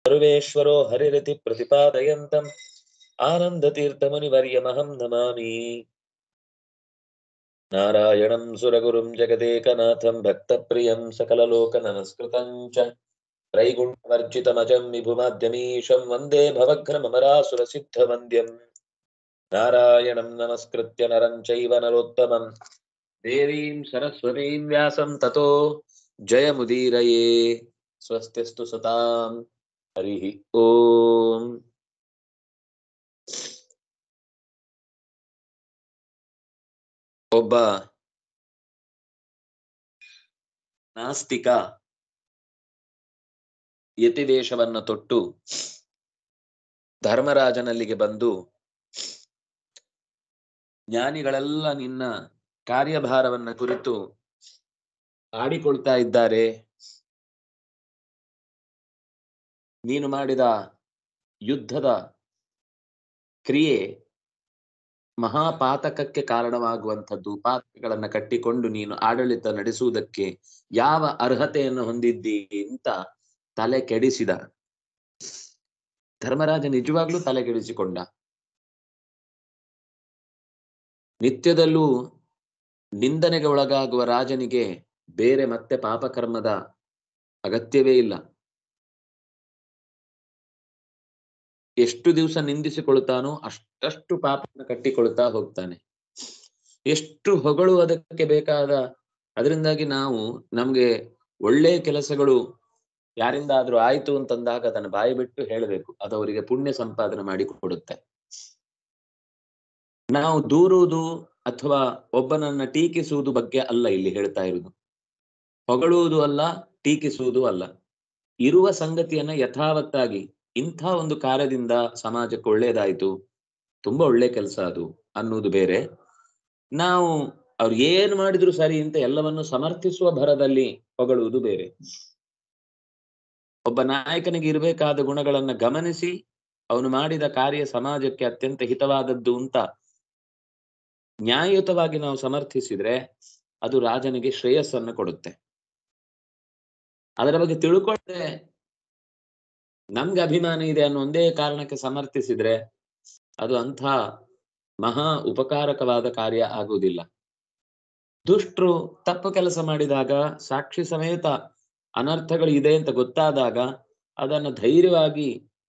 ಸರ್ವೇಶ್ವರೋ ಹರಿರತಿ ಪ್ರತಿಪಾದಯಂತಂ ಆನಂದತೀರ್ಥಮುನಿವರ್ಯಮಹಂ ನಮಾಮಿ ನಾರಾಯಣಂ ಸುರಗುರುಂ ಜಗದೇಕನಾಥಂ ಭಕ್ತಪ್ರಿಯಂ ಸಕಲಲೋಕನಮಸ್ಕೃತಂ ಚ ತ್ರೈಗುಣವರ್ಜಿತಮಜಂ ವಿಭುಮಾದ್ಯಮೀಶಂ ವಂದೇ ಭವಘ್ನಮರಾಸುರಸಿದ್ಧವಂದ್ಯಂ ನಾರಾಯಣಂ ನಮಸ್ಕೃತ್ಯ ನರಂ ಚೈವ ನರೋತ್ತಮಂ ದೇವೀಂ ಸರಸ್ವತೀಂ ವ್ಯಾಸಂ ತತೋ ಜಯಮುದೀರಯೇ ಸ್ವಸ್ತಿಸ್ತು ಸತಾಂ ಹರಿಃ ಓಂ ಒಬ್ಬ ನಾಸ್ತಿಕ ಯತಿವೇಷವನ್ನ ತೊಟ್ಟು ಧರ್ಮರಾಜನಲ್ಲಿಗೆ ಬಂದು ಜ್ಞಾನಿಗಳೆಲ್ಲ ನಿನ್ನ ಕಾರ್ಯಭಾರವನ್ನ ಕುರಿತು ಆಡಿಕೊಳ್ತಾ ಇದ್ದಾರೆ ನೀನು ಮಾಡಿದ ಯುದ್ಧದ ಕ್ರಿಯೆ ಮಹಾಪಾತಕಕ್ಕೆ ಕಾರಣವಾಗುವಂಥದ್ದು ಪಾತಕಗಳನ್ನ ಕಟ್ಟಿಕೊಂಡು ನೀನು ಆಡಳಿತ ನಡೆಸುವುದಕ್ಕೆ ಯಾವ ಅರ್ಹತೆಯನ್ನು ಹೊಂದಿದ್ದಿ ಅಂತ ತಲೆ ಕೆಡಿಸಿದ ಧರ್ಮರಾಜ ನಿಜವಾಗ್ಲೂ ತಲೆ ಕೆಡಿಸಿಕೊಂಡ ನಿತ್ಯದಲ್ಲೂ ನಿಂದನೆಗೆ ಒಳಗಾಗುವ ರಾಜನಿಗೆ ಬೇರೆ ಮತ್ತೆ ಪಾಪಕರ್ಮದ ಅಗತ್ಯವೇ ಇಲ್ಲ ಎಷ್ಟು ದಿವಸ ನಿಂದಿಸಿಕೊಳ್ತಾನೋ ಅಷ್ಟಷ್ಟು ಪಾಪವನ್ನು ಕಟ್ಟಿಕೊಳ್ತಾ ಹೋಗ್ತಾನೆ ಎಷ್ಟು ಹೊಗಳುವುದಕ್ಕೆ ಬೇಕಾದ ಅದರಿಂದಾಗಿ ನಾವು ನಮ್ಗೆ ಒಳ್ಳೆಯ ಕೆಲಸಗಳು ಯಾರಿಂದಾದ್ರೂ ಆಯ್ತು ಅಂತಂದಾಗ ಅದನ್ನು ಬಾಯಿ ಬಿಟ್ಟು ಹೇಳಬೇಕು ಅದು ಅವರಿಗೆ ಪುಣ್ಯ ಸಂಪಾದನೆ ಮಾಡಿ ಕೊಡುತ್ತೆ ನಾವು ದೂರುವುದು ಅಥವಾ ಒಬ್ಬನನ್ನ ಟೀಕಿಸುವುದು ಬಗ್ಗೆ ಅಲ್ಲ ಇಲ್ಲಿ ಹೇಳ್ತಾ ಇರುವುದು ಹೊಗಳುವುದು ಅಲ್ಲ ಟೀಕಿಸುವುದು ಅಲ್ಲ ಇರುವ ಸಂಗತಿಯನ್ನ ಯಥಾವತ್ತಾಗಿ ಇಂಥ ಒಂದು ಕಾರ್ಯದಿಂದ ಸಮಾಜಕ್ಕೆ ಒಳ್ಳೇದಾಯ್ತು ತುಂಬಾ ಒಳ್ಳೆ ಕೆಲಸ ಅದು ಅನ್ನುವುದು ಬೇರೆ ನಾವು ಅವ್ರು ಏನ್ ಮಾಡಿದ್ರು ಸರಿ ಅಂತ ಎಲ್ಲವನ್ನು ಸಮರ್ಥಿಸುವ ಭರದಲ್ಲಿ ಹೊಗಳುವುದು ಬೇರೆ ಒಬ್ಬ ನಾಯಕನಿಗೆ ಇರಬೇಕಾದ ಗುಣಗಳನ್ನ ಗಮನಿಸಿ ಅವನು ಮಾಡಿದ ಕಾರ್ಯ ಸಮಾಜಕ್ಕೆ ಅತ್ಯಂತ ಹಿತವಾದದ್ದು ಅಂತ ನ್ಯಾಯಯುತವಾಗಿ ನಾವು ಸಮರ್ಥಿಸಿದ್ರೆ ಅದು ರಾಜನಿಗೆ ಶ್ರೇಯಸ್ಸನ್ನು ಕೊಡುತ್ತೆ ಅದರ ಬಗ್ಗೆ ತಿಳ್ಕೊಳ್ಳದೆ ನಮ್ಗೆ ಅಭಿಮಾನ ಇದೆ ಅನ್ನೋ ಒಂದೇ ಕಾರಣಕ್ಕೆ ಸಮರ್ಥಿಸಿದ್ರೆ ಅದು ಅಂಥ ಮಹಾ ಉಪಕಾರಕವಾದ ಕಾರ್ಯ ಆಗುವುದಿಲ್ಲ ದುಷ್ಟರು ತಪ್ಪು ಕೆಲಸ ಮಾಡಿದಾಗ ಸಾಕ್ಷಿ ಸಮೇತ ಅನರ್ಥಗಳು ಇದೆ ಅಂತ ಗೊತ್ತಾದಾಗ ಅದನ್ನು ಧೈರ್ಯವಾಗಿ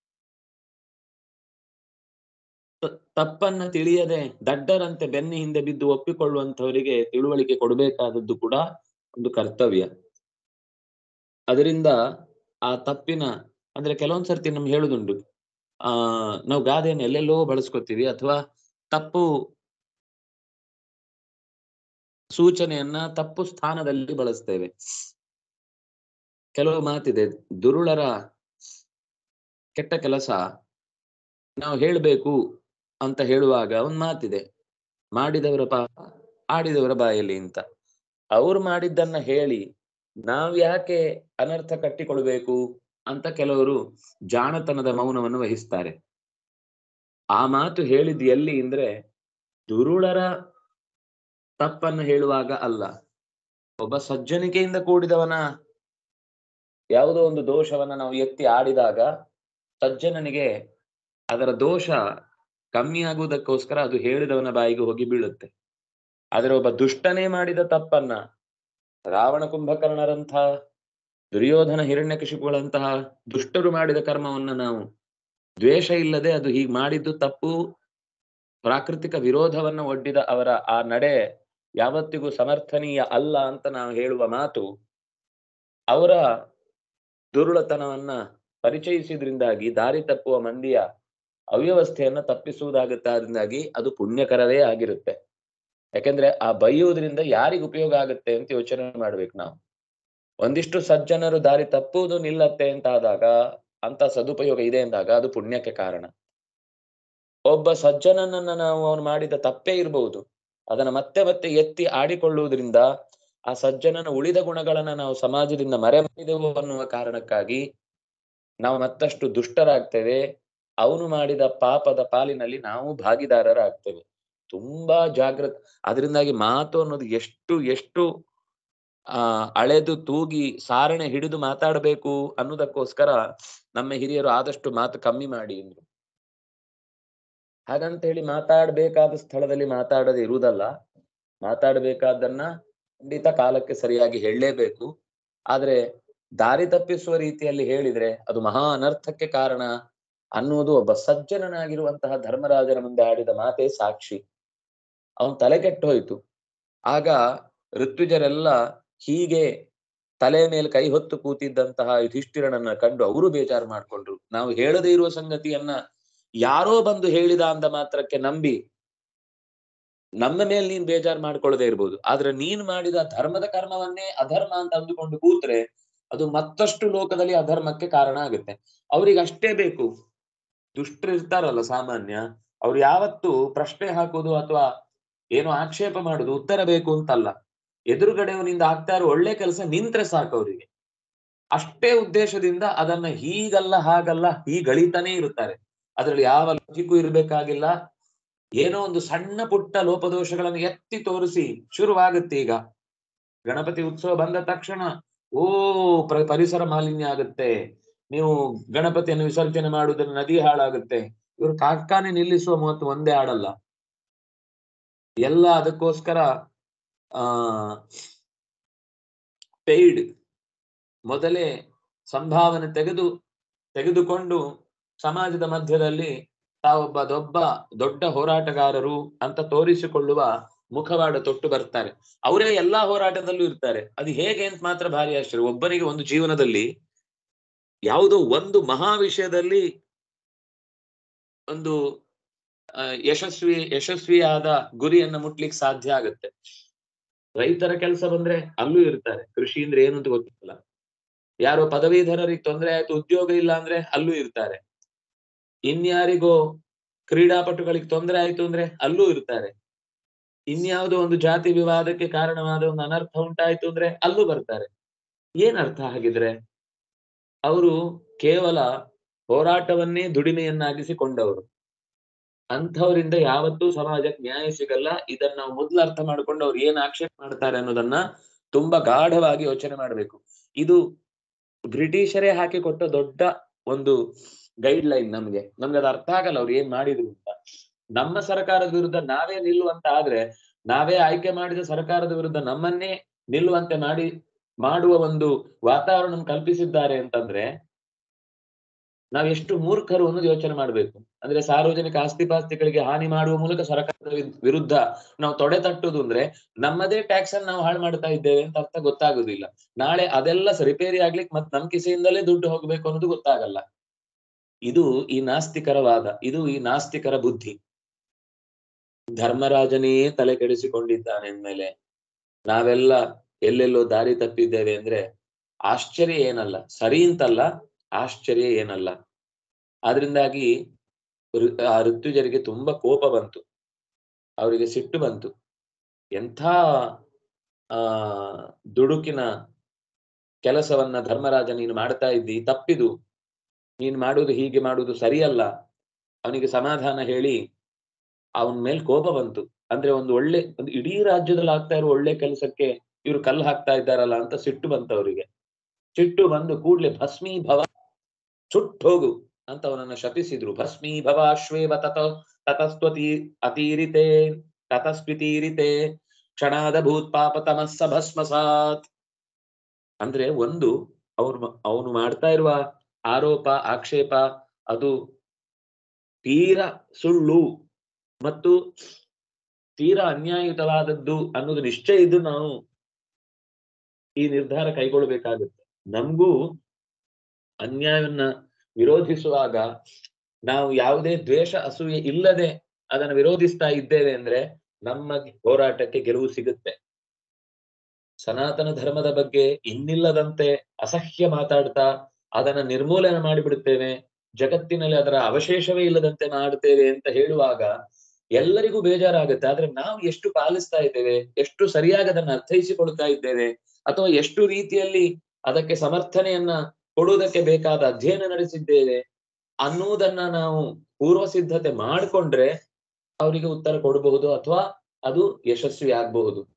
ತಪ್ಪನ್ನ ತಿಳಿಯದೆ ದಡ್ಡರಂತೆ ಬೆನ್ನಿ ಹಿಂದೆ ಬಿದ್ದು ಒಪ್ಪಿಕೊಳ್ಳುವಂತವರಿಗೆ ತಿಳುವಳಿಕೆ ಕೊಡಬೇಕಾದದ್ದು ಕೂಡ ಒಂದು ಕರ್ತವ್ಯ ಅದರಿಂದ ಆ ತಪ್ಪಿನ ಅಂದ್ರೆ ಕೆಲವೊಂದ್ ಸರ್ತಿ ನಮ್ಗೆ ಹೇಳುದುಂಟು ಆ ನಾವು ಗಾದೆಯನ್ನು ಎಲ್ಲೆಲ್ಲೋ ಬಳಸ್ಕೊತೀವಿ ಅಥವಾ ತಪ್ಪು ಸೂಚನೆಯನ್ನ ತಪ್ಪು ಸ್ಥಾನದಲ್ಲಿ ಬಳಸ್ತೇವೆ ಕೆಲವು ಮಾತಿದೆ ದುರುಳರ ಕೆಟ್ಟ ಕೆಲಸ ನಾವು ಹೇಳ್ಬೇಕು ಅಂತ ಹೇಳುವಾಗ ಒಂದ್ ಮಾತಿದೆ ಮಾಡಿದವರ ಪಾಪ ಆಡಿದವರ ಬಾಯಲ್ಲಿ ಅಂತ ಅವ್ರು ಮಾಡಿದ್ದನ್ನ ಹೇಳಿ ನಾವ್ ಯಾಕೆ ಅನರ್ಥ ಕಟ್ಟಿಕೊಳ್ಬೇಕು ಅಂತ ಕೆಲವರು ಜಾಣತನದ ಮೌನವನ್ನು ವಹಿಸ್ತಾರೆ ಆ ಮಾತು ಹೇಳಿದ್ ಎಲ್ಲಿ ಅಂದ್ರೆ ದುರುಳರ ತಪ್ಪನ್ನು ಹೇಳುವಾಗ ಅಲ್ಲ ಒಬ್ಬ ಸಜ್ಜನಿಕೆಯಿಂದ ಕೂಡಿದವನ ಯಾವುದೋ ಒಂದು ದೋಷವನ್ನ ನಾವು ಎತ್ತಿ ಆಡಿದಾಗ ಸಜ್ಜನನಿಗೆ ಅದರ ದೋಷ ಕಮ್ಮಿ ಆಗುವುದಕ್ಕೋಸ್ಕರ ಅದು ಹೇಳಿದವನ ಬಾಯಿಗೆ ಹೋಗಿ ಬೀಳುತ್ತೆ ಆದರೆ ಒಬ್ಬ ದುಷ್ಟನೇ ಮಾಡಿದ ತಪ್ಪನ್ನ ರಾವಣ ಕುಂಭಕರ್ಣರಂಥ ದುರ್ಯೋಧನ ಹಿರಣ್ಯಕಶಿಪುಗಳಂತಹ ದುಷ್ಟರು ಮಾಡಿದ ಕರ್ಮವನ್ನ ನಾವು ದ್ವೇಷ ಇಲ್ಲದೆ ಅದು ಹೀಗೆ ಮಾಡಿದ್ದು ತಪ್ಪು ಪ್ರಾಕೃತಿಕ ವಿರೋಧವನ್ನ ಒಡ್ಡಿದ ಅವರ ಆ ನಡೆ ಯಾವತ್ತಿಗೂ ಸಮರ್ಥನೀಯ ಅಲ್ಲ ಅಂತ ನಾವು ಹೇಳುವ ಮಾತು ಅವರ ದುರುಳತನವನ್ನ ಪರಿಚಯಿಸಿದ್ರಿಂದಾಗಿ ದಾರಿ ತಪ್ಪುವ ಮಂದಿಯ ಅವ್ಯವಸ್ಥೆಯನ್ನ ತಪ್ಪಿಸುವುದಾಗುತ್ತೆ ಅದರಿಂದಾಗಿ ಅದು ಪುಣ್ಯಕರವೇ ಆಗಿರುತ್ತೆ ಯಾಕಂದ್ರೆ ಆ ಬೈಯುವುದರಿಂದ ಯಾರಿಗ ಉಪಯೋಗ ಆಗುತ್ತೆ ಅಂತ ಯೋಚನೆ ಮಾಡ್ಬೇಕು ನಾವು ಒಂದಿಷ್ಟು ಸಜ್ಜನರು ದಾರಿ ತಪ್ಪುವುದು ನಿಲ್ಲತ್ತೆ ಅಂತ ಆದಾಗ ಅಂತ ಸದುಪಯೋಗ ಇದೆ ಅಂದಾಗ ಅದು ಪುಣ್ಯಕ್ಕೆ ಕಾರಣ ಒಬ್ಬ ಸಜ್ಜನನನ್ನ ನಾವು ಅವನು ಮಾಡಿದ ತಪ್ಪೇ ಇರಬಹುದು ಅದನ್ನ ಮತ್ತೆ ಮತ್ತೆ ಎತ್ತಿ ಆಡಿಕೊಳ್ಳುವುದರಿಂದ ಆ ಸಜ್ಜನನ ಉಳಿದ ಗುಣಗಳನ್ನ ನಾವು ಸಮಾಜದಿಂದ ಮರೆಮಾಡಿದೆವು ಅನ್ನುವ ಕಾರಣಕ್ಕಾಗಿ ನಾವು ಮತ್ತಷ್ಟು ದುಷ್ಟರಾಗ್ತೇವೆ ಅವನು ಮಾಡಿದ ಪಾಪದ ಪಾಲಿನಲ್ಲಿ ನಾವು ಭಾಗಿದಾರರಾಗ್ತೇವೆ ತುಂಬಾ ಜಾಗೃತ ಅದರಿಂದಾಗಿ ಮಾತು ಅನ್ನೋದು ಎಷ್ಟು ಎಷ್ಟು ಆ ಅಳೆದು ತೂಗಿ ಸಾರಣೆ ಹಿಡಿದು ಮಾತಾಡಬೇಕು ಅನ್ನೋದಕ್ಕೋಸ್ಕರ ನಮ್ಮ ಹಿರಿಯರು ಆದಷ್ಟು ಮಾತು ಕಮ್ಮಿ ಮಾಡಿ ಅಂದ್ರು ಹಾಗಂತ ಹೇಳಿ ಮಾತಾಡ್ಬೇಕಾದ ಸ್ಥಳದಲ್ಲಿ ಮಾತಾಡದೆ ಇರುವುದಲ್ಲ ಮಾತಾಡಬೇಕಾದನ್ನ ಖಂಡಿತ ಕಾಲಕ್ಕೆ ಸರಿಯಾಗಿ ಹೇಳಲೇಬೇಕು ಆದ್ರೆ ದಾರಿ ತಪ್ಪಿಸುವ ರೀತಿಯಲ್ಲಿ ಹೇಳಿದ್ರೆ ಅದು ಮಹಾ ಅನರ್ಥಕ್ಕೆ ಕಾರಣ ಅನ್ನುವುದು ಒಬ್ಬ ಸಜ್ಜನನಾಗಿರುವಂತಹ ಧರ್ಮರಾಜನ ಮುಂದೆ ಆಡಿದ ಮಾತೇ ಸಾಕ್ಷಿ ಅವನ್ ತಲೆ ಕೆಟ್ಟು ಹೋಯ್ತು ಆಗ ಋತ್ವಿಜರೆಲ್ಲ ಹೀಗೆ ತಲೆ ಮೇಲೆ ಕೈ ಹೊತ್ತು ಕೂತಿದ್ದಂತಹ ಯುಧಿಷ್ಠಿರನನ್ನ ಕಂಡು ಅವರು ಬೇಜಾರು ಮಾಡ್ಕೊಂಡ್ರು ನಾವು ಹೇಳದೇ ಇರುವ ಸಂಗತಿಯನ್ನ ಯಾರೋ ಬಂದು ಹೇಳಿದ ಅಂದ ಮಾತ್ರಕ್ಕೆ ನಂಬಿ ನಮ್ಮ ಮೇಲೆ ನೀನ್ ಬೇಜಾರು ಮಾಡ್ಕೊಳ್ಳದೆ ಇರ್ಬೋದು ಆದ್ರೆ ನೀನ್ ಮಾಡಿದ ಧರ್ಮದ ಕರ್ಮವನ್ನೇ ಅಧರ್ಮ ಅಂತ ಅಂದುಕೊಂಡು ಕೂತ್ರೆ ಅದು ಮತ್ತಷ್ಟು ಲೋಕದಲ್ಲಿ ಅಧರ್ಮಕ್ಕೆ ಕಾರಣ ಆಗುತ್ತೆ ಅವ್ರಿಗೆ ಅಷ್ಟೇ ಬೇಕು ದುಷ್ಟರು ಇರ್ತಾರಲ್ಲ ಸಾಮಾನ್ಯ ಅವ್ರು ಯಾವತ್ತು ಪ್ರಶ್ನೆ ಹಾಕೋದು ಅಥವಾ ಏನು ಆಕ್ಷೇಪ ಮಾಡುದು ಉತ್ತರ ಬೇಕು ಅಂತಲ್ಲ ಎದುರುಗಡೆಯವನಿಂದ ಆಗ್ತಾ ಇರೋ ಒಳ್ಳೆ ಕೆಲಸ ನಿಂತ್ರೆ ಸಾಕು ಅವರಿಗೆ ಅಷ್ಟೇ ಉದ್ದೇಶದಿಂದ ಅದನ್ನ ಹೀಗಲ್ಲ ಹಾಗಲ್ಲ ಹೀಗಳಿತಾನೇ ಇರುತ್ತಾರೆ ಅದ್ರಲ್ಲಿ ಯಾವ ಲೌಕಿಕೂ ಇರ್ಬೇಕಾಗಿಲ್ಲ ಏನೋ ಒಂದು ಸಣ್ಣ ಪುಟ್ಟ ಲೋಪದೋಷಗಳನ್ನು ಎತ್ತಿ ತೋರಿಸಿ ಶುರುವಾಗುತ್ತೆ ಈಗ ಗಣಪತಿ ಉತ್ಸವ ಬಂದ ತಕ್ಷಣ ಓ ಪ್ರ- ಪರಿಸರ ಮಾಲಿನ್ಯ ಆಗುತ್ತೆ ನೀವು ಗಣಪತಿಯನ್ನು ವಿಸರ್ಜನೆ ಮಾಡುವುದನ್ನು ನದಿ ಹಾಳಾಗುತ್ತೆ ಇವರು ಕಾರ್ಖಾನೆ ನಿಲ್ಲಿಸುವ ಮತ್ತು ಒಂದೇ ಆಡಲ್ಲ ಎಲ್ಲ ಅದಕ್ಕೋಸ್ಕರ ಆ ಪೇಯ್ಡ್ ಮೊದಲೇ ಸಂಭಾವನೆ ತೆಗೆದು ತೆಗೆದುಕೊಂಡು ಸಮಾಜದ ಮಧ್ಯದಲ್ಲಿ ತಾವೊಬ್ಬ ದೊಡ್ಡ ದೊಡ್ಡ ಹೋರಾಟಗಾರರು ಅಂತ ತೋರಿಸಿಕೊಳ್ಳುವ ಮುಖವಾಡ ತೊಟ್ಟು ಬರ್ತಾರೆ ಅವರೇ ಎಲ್ಲಾ ಹೋರಾಟದಲ್ಲೂ ಇರ್ತಾರೆ ಅದು ಹೇಗೆ ಅಂತ ಮಾತ್ರ ಭಾರಿ ಆಶ್ಚರ್ಯ ಒಬ್ಬನಿಗೆ ಒಂದು ಜೀವನದಲ್ಲಿ ಯಾವುದೋ ಒಂದು ಮಹಾ ವಿಷಯದಲ್ಲಿ ಒಂದು ಆ, ಯಶಸ್ವಿ ಯಶಸ್ವಿಯಾದ ಗುರಿಯನ್ನ ಮುಟ್ಲಿಕ್ಕೆ ಸಾಧ್ಯ ಆಗುತ್ತೆ ರೈತರ ಕೆಲಸ ಬಂದ್ರೆ ಅಲ್ಲೂ ಇರ್ತಾರೆ ಕೃಷಿ ಅಂದ್ರೆ ಏನು ಅಂತ ಗೊತ್ತಿಲ್ಲ ಯಾರೋ ಪದವೀಧರರಿಗೆ ತೊಂದರೆ ಆಯ್ತು ಉದ್ಯೋಗ ಇಲ್ಲ ಅಂದ್ರೆ ಅಲ್ಲೂ ಇರ್ತಾರೆ ಇನ್ಯಾರಿಗೋ ಕ್ರೀಡಾಪಟುಗಳಿಗೆ ತೊಂದರೆ ಆಯ್ತು ಅಂದ್ರೆ ಅಲ್ಲೂ ಇರ್ತಾರೆ ಇನ್ಯಾವುದೋ ಒಂದು ಜಾತಿ ವಿವಾದಕ್ಕೆ ಕಾರಣವಾದ ಒಂದು ಅನರ್ಥ ಉಂಟಾಯ್ತು ಅಂದ್ರೆ ಅಲ್ಲೂ ಬರ್ತಾರೆ ಏನ್ ಅರ್ಥ ಹಾಗಿದ್ರೆ ಅವರು ಕೇವಲ ಹೋರಾಟವನ್ನೇ ದುಡಿಮೆಯನ್ನಾಗಿಸಿಕೊಂಡವರು ಅಂಥವರಿಂದ ಯಾವತ್ತೂ ಸಮಾಜಕ್ಕೆ ನ್ಯಾಯ ಸಿಗಲ್ಲ ಇದನ್ನ ನಾವು ಮೊದ್ಲು ಅರ್ಥ ಮಾಡ್ಕೊಂಡು ಅವ್ರು ಏನ್ ಆಕ್ಷೇಪ ಮಾಡ್ತಾರೆ ಅನ್ನೋದನ್ನ ತುಂಬಾ ಗಾಢವಾಗಿ ಯೋಚನೆ ಮಾಡ್ಬೇಕು ಇದು ಬ್ರಿಟಿಷರೇ ಹಾಕಿಕೊಟ್ಟ ದೊಡ್ಡ ಒಂದು ಗೈಡ್ ಲೈನ್ ನಮ್ಗೆ ನಮ್ಗೆ ಅದು ಅರ್ಥ ಆಗಲ್ಲ ಅವ್ರು ಏನ್ ಮಾಡಿದ್ರು ಅಂತ ನಮ್ಮ ಸರ್ಕಾರದ ವಿರುದ್ಧ ನಾವೇ ನಿಲ್ಲುವಂತ ಆದ್ರೆ ನಾವೇ ಆಯ್ಕೆ ಮಾಡಿದ ಸರ್ಕಾರದ ವಿರುದ್ಧ ನಮ್ಮನ್ನೇ ನಿಲ್ಲುವಂತೆ ಮಾಡಿ ಮಾಡುವ ಒಂದು ವಾತಾವರಣ ಕಲ್ಪಿಸಿದ್ದಾರೆ ಅಂತಂದ್ರೆ ನಾವ್ ಎಷ್ಟು ಮೂರ್ಖರು ಅನ್ನೋದು ಯೋಚನೆ ಮಾಡ್ಬೇಕು ಅಂದ್ರೆ ಸಾರ್ವಜನಿಕ ಆಸ್ತಿ ಪಾಸ್ತಿಗಳಿಗೆ ಹಾನಿ ಮಾಡುವ ಮೂಲಕ ಸರ್ಕಾರದ ವಿದ್- ವಿರುದ್ಧ ನಾವು ತೊಡೆ ತಟ್ಟುದು ಅಂದ್ರೆ ನಮ್ಮದೇ ಟ್ಯಾಕ್ಸ್ ಅನ್ನು ನಾವು ಹಾಳು ಮಾಡ್ತಾ ಇದ್ದೇವೆ ಅಂತ ಅರ್ಥ ಗೊತ್ತಾಗುದಿಲ್ಲ ನಾಳೆ ಅದೆಲ್ಲ ರಿಪೇರಿ ಆಗ್ಲಿಕ್ಕೆ ಮತ್ ನಮ್ ಕಿಸೆಯಿಂದಲೇ ದುಡ್ಡು ಹೋಗ್ಬೇಕು ಅನ್ನೋದು ಗೊತ್ತಾಗಲ್ಲ ಇದು ಈ ನಾಸ್ತಿಕರ ವಾದ ಇದು ಈ ನಾಸ್ತಿಕರ ಬುದ್ಧಿ ಧರ್ಮರಾಜನೇ ತಲೆ ಕೆಡಿಸಿಕೊಂಡಿದ್ದಾನೆ ಅಂದ್ಮೇಲೆ ನಾವೆಲ್ಲ ಎಲ್ಲೆಲ್ಲೋ ದಾರಿ ತಪ್ಪಿದ್ದೇವೆ ಅಂದ್ರೆ ಆಶ್ಚರ್ಯ ಏನಲ್ಲ ಸರಿ ಅಂತಲ್ಲ ಆಶ್ಚರ್ಯ ಏನಲ್ಲ ಆದ್ರಿಂದಾಗಿ ಋ- ಆ ಋತ್ವಿಜರಿಗೆ ತುಂಬಾ ಕೋಪ ಬಂತು ಅವರಿಗೆ ಸಿಟ್ಟು ಬಂತು ಎಂಥ ಆ ದುಡುಕಿನ ಕೆಲಸವನ್ನ ಧರ್ಮರಾಜ ನೀನು ಮಾಡ್ತಾ ಇದ್ದಿ ತಪ್ಪಿದು ನೀನ್ ಮಾಡುವುದು ಹೀಗೆ ಮಾಡುವುದು ಸರಿಯಲ್ಲ ಅವನಿಗೆ ಸಮಾಧಾನ ಹೇಳಿ ಅವನ ಮೇಲೆ ಕೋಪ ಬಂತು ಅಂದ್ರೆ ಒಂದು ಒಳ್ಳೆ ಒಂದು ಇಡೀ ರಾಜ್ಯದಲ್ಲಿ ಆಗ್ತಾ ಇರುವ ಒಳ್ಳೆ ಕೆಲಸಕ್ಕೆ ಇವ್ರು ಕಲ್ಲು ಹಾಕ್ತಾ ಇದ್ದಾರಲ್ಲ ಅಂತ ಸಿಟ್ಟು ಬಂತು ಅವರಿಗೆ ಸಿಟ್ಟು ಬಂದು ಕೂಡ್ಲೆ ಭಸ್ಮೀ ಭವ ಸುಟ್ಟು ಹೋಗು ಅಂತ ಅವನನ್ನ ಶಪಿಸಿದ್ರು ಭಸ್ಮೀ ಭವ ಅಶ್ವೇವ ತತ ತತಸ್ತ್ವತಿ ಅತೀರಿತೆ ತತಸ್ವಿತೀರಿತೆ ಕ್ಷಣಾದ ಭೂತ್ ಪಾಪ ತಮಸ್ಸ ಭಸ್ಮಸಾತ್ ಅಂದ್ರೆ ಒಂದು ಅವ್ರು ಅವನು ಮಾಡ್ತಾ ಇರುವ ಆರೋಪ ಆಕ್ಷೇಪ ಅದು ತೀರಾ ಸುಳ್ಳು ಮತ್ತು ತೀರಾ ಅನ್ಯಾಯಯುತವಾದದ್ದು ಅನ್ನೋದು ನಿಶ್ಚಯ ಇದ್ದು ನಾವು ಈ ನಿರ್ಧಾರ ಕೈಗೊಳ್ಳಬೇಕಾಗುತ್ತೆ ನಮಗೂ ಅನ್ಯಾಯವನ್ನ ವಿರೋಧಿಸುವಾಗ ನಾವು ಯಾವುದೇ ದ್ವೇಷ ಅಸೂಯೆ ಇಲ್ಲದೆ ಅದನ್ನ ವಿರೋಧಿಸ್ತಾ ಇದ್ದೇವೆ ಅಂದ್ರೆ ನಮ್ಮ ಹೋರಾಟಕ್ಕೆ ಗೆಲುವು ಸಿಗುತ್ತೆ ಸನಾತನ ಧರ್ಮದ ಬಗ್ಗೆ ಇನ್ನಿಲ್ಲದಂತೆ ಅಸಹ್ಯ ಮಾತಾಡ್ತಾ ಅದನ್ನ ನಿರ್ಮೂಲನೆ ಮಾಡಿಬಿಡುತ್ತೇವೆ ಜಗತ್ತಿನಲ್ಲಿ ಅದರ ಅವಶೇಷವೇ ಇಲ್ಲದಂತೆ ಮಾಡುತ್ತೇವೆ ಅಂತ ಹೇಳುವಾಗ ಎಲ್ಲರಿಗೂ ಬೇಜಾರಾಗುತ್ತೆ ಆದ್ರೆ ನಾವು ಎಷ್ಟು ಪಾಲಿಸ್ತಾ ಇದ್ದೇವೆ ಎಷ್ಟು ಸರಿಯಾಗಿ ಅದನ್ನ ಅರ್ಥೈಸಿಕೊಳ್ತಾ ಇದ್ದೇವೆ ಅಥವಾ ಎಷ್ಟು ರೀತಿಯಲ್ಲಿ ಅದಕ್ಕೆ ಸಮರ್ಥನೆಯನ್ನ ಕೊಡುವುದಕ್ಕೆ ಬೇಕಾದ ಅಧ್ಯಯನ ನಡೆಸಿದ್ದೇವೆ ಅನ್ನುವುದನ್ನ ನಾವು ಪೂರ್ವ ಸಿದ್ಧತೆ ಮಾಡಿಕೊಂಡ್ರೆ ಅವರಿಗೆ ಉತ್ತರ ಕೊಡಬಹುದು ಅಥವಾ ಅದು ಯಶಸ್ವಿ ಆಗಬಹುದು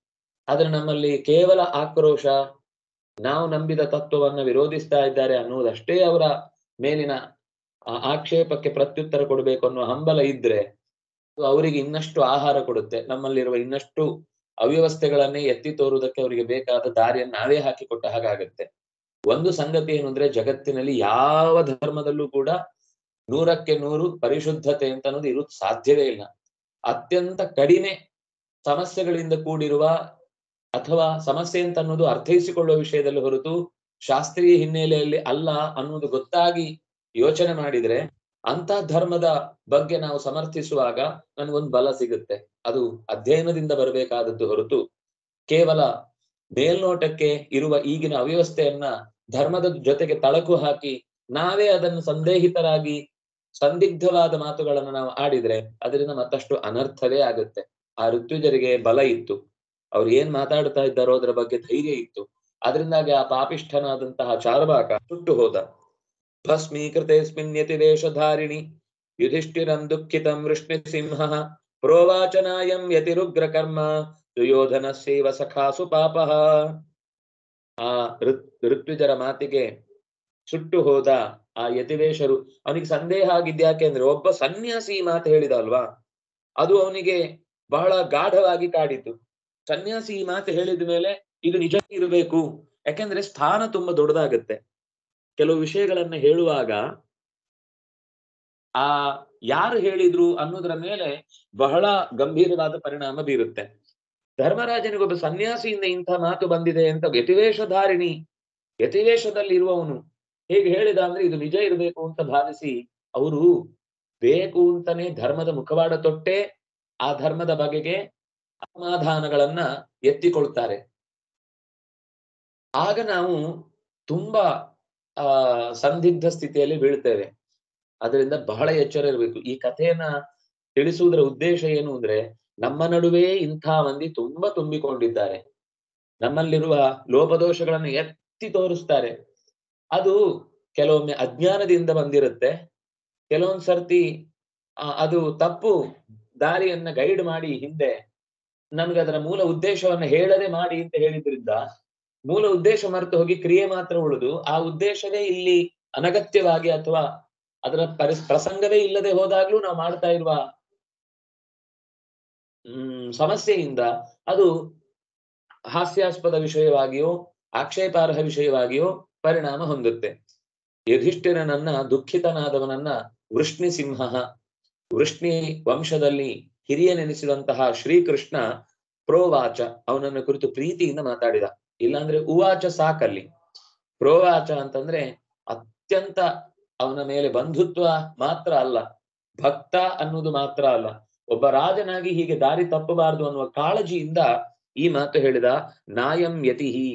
ಆದ್ರೆ ನಮ್ಮಲ್ಲಿ ಕೇವಲ ಆಕ್ರೋಶ ನಾವು ನಂಬಿದ ತತ್ವವನ್ನ ವಿರೋಧಿಸ್ತಾ ಇದ್ದಾರೆ ಅನ್ನುವುದಷ್ಟೇ ಅವರ ಮೇಲಿನ ಆ ಆಕ್ಷೇಪಕ್ಕೆ ಪ್ರತ್ಯುತ್ತರ ಕೊಡಬೇಕು ಅನ್ನುವ ಹಂಬಲ ಇದ್ರೆ ಅದು ಅವರಿಗೆ ಇನ್ನಷ್ಟು ಆಹಾರ ಕೊಡುತ್ತೆ ನಮ್ಮಲ್ಲಿರುವ ಇನ್ನಷ್ಟು ಅವ್ಯವಸ್ಥೆಗಳನ್ನೇ ಎತ್ತಿ ತೋರುವುದಕ್ಕೆ ಅವರಿಗೆ ಬೇಕಾದ ದಾರಿಯನ್ನು ನಾವೇ ಹಾಕಿಕೊಟ್ಟ ಹಾಗಾಗತ್ತೆ ಒಂದು ಸಂಗತಿ ಏನು ಅಂದ್ರೆ ಜಗತ್ತಿನಲ್ಲಿ ಯಾವ ಧರ್ಮದಲ್ಲೂ ಕೂಡ ನೂರಕ್ಕೆ ನೂರು ಪರಿಶುದ್ಧತೆ ಅಂತ ಅನ್ನೋದು ಇರೋದು ಸಾಧ್ಯವೇ ಇಲ್ಲ ಅತ್ಯಂತ ಕಡಿಮೆ ಸಮಸ್ಯೆಗಳಿಂದ ಕೂಡಿರುವ ಅಥವಾ ಸಮಸ್ಯೆ ಅಂತ ಅನ್ನೋದು ಅರ್ಥೈಸಿಕೊಳ್ಳುವ ವಿಷಯದಲ್ಲಿ ಹೊರತು ಶಾಸ್ತ್ರೀಯ ಹಿನ್ನೆಲೆಯಲ್ಲಿ ಅಲ್ಲ ಅನ್ನೋದು ಗೊತ್ತಾಗಿ ಯೋಚನೆ ಮಾಡಿದ್ರೆ ಅಂತ ಧರ್ಮದ ಬಗ್ಗೆ ನಾವು ಸಮರ್ಥಿಸುವಾಗ ನನ್ಗೊಂದು ಬಲ ಸಿಗುತ್ತೆ ಅದು ಅಧ್ಯಯನದಿಂದ ಬರಬೇಕಾದದ್ದು ಹೊರತು ಕೇವಲ ಮೇಲ್ನೋಟಕ್ಕೆ ಇರುವ ಈಗಿನ ಅವ್ಯವಸ್ಥೆಯನ್ನ ಧರ್ಮದ ಜೊತೆಗೆ ತಳಕು ಹಾಕಿ ನಾವೇ ಅದನ್ನು ಸಂದೇಹಿತರಾಗಿ ಸಂದಿಗ್ಧವಾದ ಮಾತುಗಳನ್ನು ನಾವು ಆಡಿದ್ರೆ ಅದರಿಂದ ಮತ್ತಷ್ಟು ಅನರ್ಥವೇ ಆಗುತ್ತೆ ಆ ಋತ್ವಿಜರಿಗೆ ಬಲ ಇತ್ತು ಅವ್ರು ಏನ್ ಮಾತಾಡ್ತಾ ಇದ್ದಾರೋ ಅದರ ಬಗ್ಗೆ ಧೈರ್ಯ ಇತ್ತು ಅದರಿಂದಾಗಿ ಆ ಪಾಪಿಷ್ಠನಾದಂತಹ ಚಾರ್ವಾಕ ಸುಟ್ಟು ಹೋದ ಭಸ್ಮೀಕೃತೆಸ್ಮಿನ್ ಯತಿವೇಷಧಾರಿಣಿ ಯುಧಿಷ್ಠಿರಂ ದುಃಖಿತಂ ವೃಷ್ಣಿ ಸಿಂಹ ಪ್ರೋವಾಚನಾಯಂ ಯತಿರುಗ್ರ ಕರ್ಮ ದುಯೋಧನಸ್ಸೇವ ಸಖಾಸು ಪಾಪಃ ಆ ಋತ್ ಋತ್ವಿಜರ ಮಾತಿಗೆ ಸುಟ್ಟು ಹೋದ ಆ ಯತಿವೇಶರು ಅವನಿಗೆ ಸಂದೇಹ ಆಗಿದ್ಯಾಕೆ ಅಂದ್ರೆ ಒಬ್ಬ ಸನ್ಯಾಸಿ ಈ ಮಾತು ಹೇಳಿದ ಅಲ್ವಾ ಅದು ಅವನಿಗೆ ಬಹಳ ಗಾಢವಾಗಿ ಕಾಡಿತು ಸನ್ಯಾಸಿ ಈ ಮಾತು ಹೇಳಿದ ಮೇಲೆ ಇದು ನಿಜ ಇರಬೇಕು ಯಾಕೆಂದ್ರೆ ಸ್ಥಾನ ತುಂಬಾ ದೊಡ್ಡದಾಗತ್ತೆ ಕೆಲವು ವಿಷಯಗಳನ್ನ ಹೇಳುವಾಗ ಆ ಯಾರು ಹೇಳಿದ್ರು ಅನ್ನೋದರ ಮೇಲೆ ಬಹಳ ಗಂಭೀರವಾದ ಪರಿಣಾಮ ಬೀರುತ್ತೆ ಧರ್ಮರಾಜನಿಗೊಬ್ಬ ಸನ್ಯಾಸಿಯಿಂದ ಇಂಥ ಮಾತು ಬಂದಿದೆ ಅಂತ ಯತಿವೇಷಧಾರಿಣಿ ಯತಿವೇಷದಲ್ಲಿ ಇರುವವನು ಹೇಗೆ ಹೇಳಿದ ಅಂದ್ರೆ ಇದು ನಿಜ ಇರಬೇಕು ಅಂತ ಭಾವಿಸಿ ಅವರು ಬೇಕು ಅಂತಾನೆ ಧರ್ಮದ ಮುಖವಾಡ ತೊಟ್ಟೆ ಆ ಧರ್ಮದ ಬಗೆಗೆ ಅಸಮಾಧಾನಗಳನ್ನ ಎತ್ತಿಕೊಳ್ತಾರೆ ಆಗ ನಾವು ತುಂಬಾ ಆ ಸಂದಿಗ್ಧ ಸ್ಥಿತಿಯಲ್ಲಿ ಬೀಳ್ತೇವೆ ಅದರಿಂದ ಬಹಳ ಎಚ್ಚರ ಇರಬೇಕು ಈ ಕಥೆಯನ್ನ ತಿಳಿಸುವುದರ ಉದ್ದೇಶ ಏನು ಅಂದ್ರೆ ನಮ್ಮ ನಡುವೆ ಇಂಥ ಮಂದಿ ತುಂಬಾ ತುಂಬಿಕೊಂಡಿದ್ದಾರೆ ನಮ್ಮಲ್ಲಿರುವ ಲೋಪದೋಷಗಳನ್ನು ಎತ್ತಿ ತೋರಿಸ್ತಾರೆ ಅದು ಕೆಲವೊಮ್ಮೆ ಅಜ್ಞಾನದಿಂದ ಬಂದಿರುತ್ತೆ ಕೆಲವೊಂದ್ ಸರ್ತಿ ಆ, ಅದು ತಪ್ಪು ದಾರಿಯನ್ನ ಗೈಡ್ ಮಾಡಿ ಹಿಂದೆ ನಮ್ಗೆ ಅದರ ಮೂಲ ಉದ್ದೇಶವನ್ನ ಹೇಳದೆ ಮಾಡಿ ಅಂತ ಹೇಳಿದ್ರಿಂದ ಮೂಲ ಉದ್ದೇಶ ಮರೆತು ಹೋಗಿ ಕ್ರಿಯೆ ಮಾತ್ರ ಉಳಿದು ಆ ಉದ್ದೇಶವೇ ಇಲ್ಲಿ ಅನಗತ್ಯವಾಗಿ ಅಥವಾ ಅದರ ಪರಿಸ್ ಪ್ರಸಂಗವೇ ಇಲ್ಲದೆ ಹೋದಾಗ್ಲೂ ನಾವು ಮಾಡ್ತಾ ಇರುವ ಹ್ಮ್ ಸಮಸ್ಯೆಯಿಂದ ಅದು ಹಾಸ್ಯಾಸ್ಪದ ವಿಷಯವಾಗಿಯೋ ಆಕ್ಷೇಪಾರ್ಹ ವಿಷಯವಾಗಿಯೋ ಪರಿಣಾಮ ಹೊಂದುತ್ತೆ ಯುಧಿಷ್ಠಿರನನ್ನ ದುಃಖಿತನಾದವನನ್ನ ವೃಷ್ಣಿ ಸಿಂಹ ವೃಷ್ಣಿ ವಂಶದಲ್ಲಿ ಹಿರಿಯನೆನಿಸಿದಂತಹ ಶ್ರೀಕೃಷ್ಣ ಪ್ರೋವಾಚ ಅವನನ್ನ ಕುರಿತು ಪ್ರೀತಿಯಿಂದ ಮಾತಾಡಿದ ಇಲ್ಲಾಂದ್ರೆ ಉವಾಚ ಸಾಕಲ್ಲಿ ಪ್ರೋವಾಚ ಅಂತಂದ್ರೆ ಅತ್ಯಂತ ಅವನ ಮೇಲೆ ಬಂಧುತ್ವ ಮಾತ್ರ ಅಲ್ಲ ಭಕ್ತ ಅನ್ನುವುದು ಮಾತ್ರ ಅಲ್ಲ ಒಬ್ಬ ರಾಜನಾಗಿ ಹೀಗೆ ದಾರಿ ತಪ್ಪಬಾರದು ಅನ್ನುವ ಕಾಳಜಿಯಿಂದ ಈ ಮಾತು ಹೇಳಿದ ನಾಯಂ ಯತಿಹಿ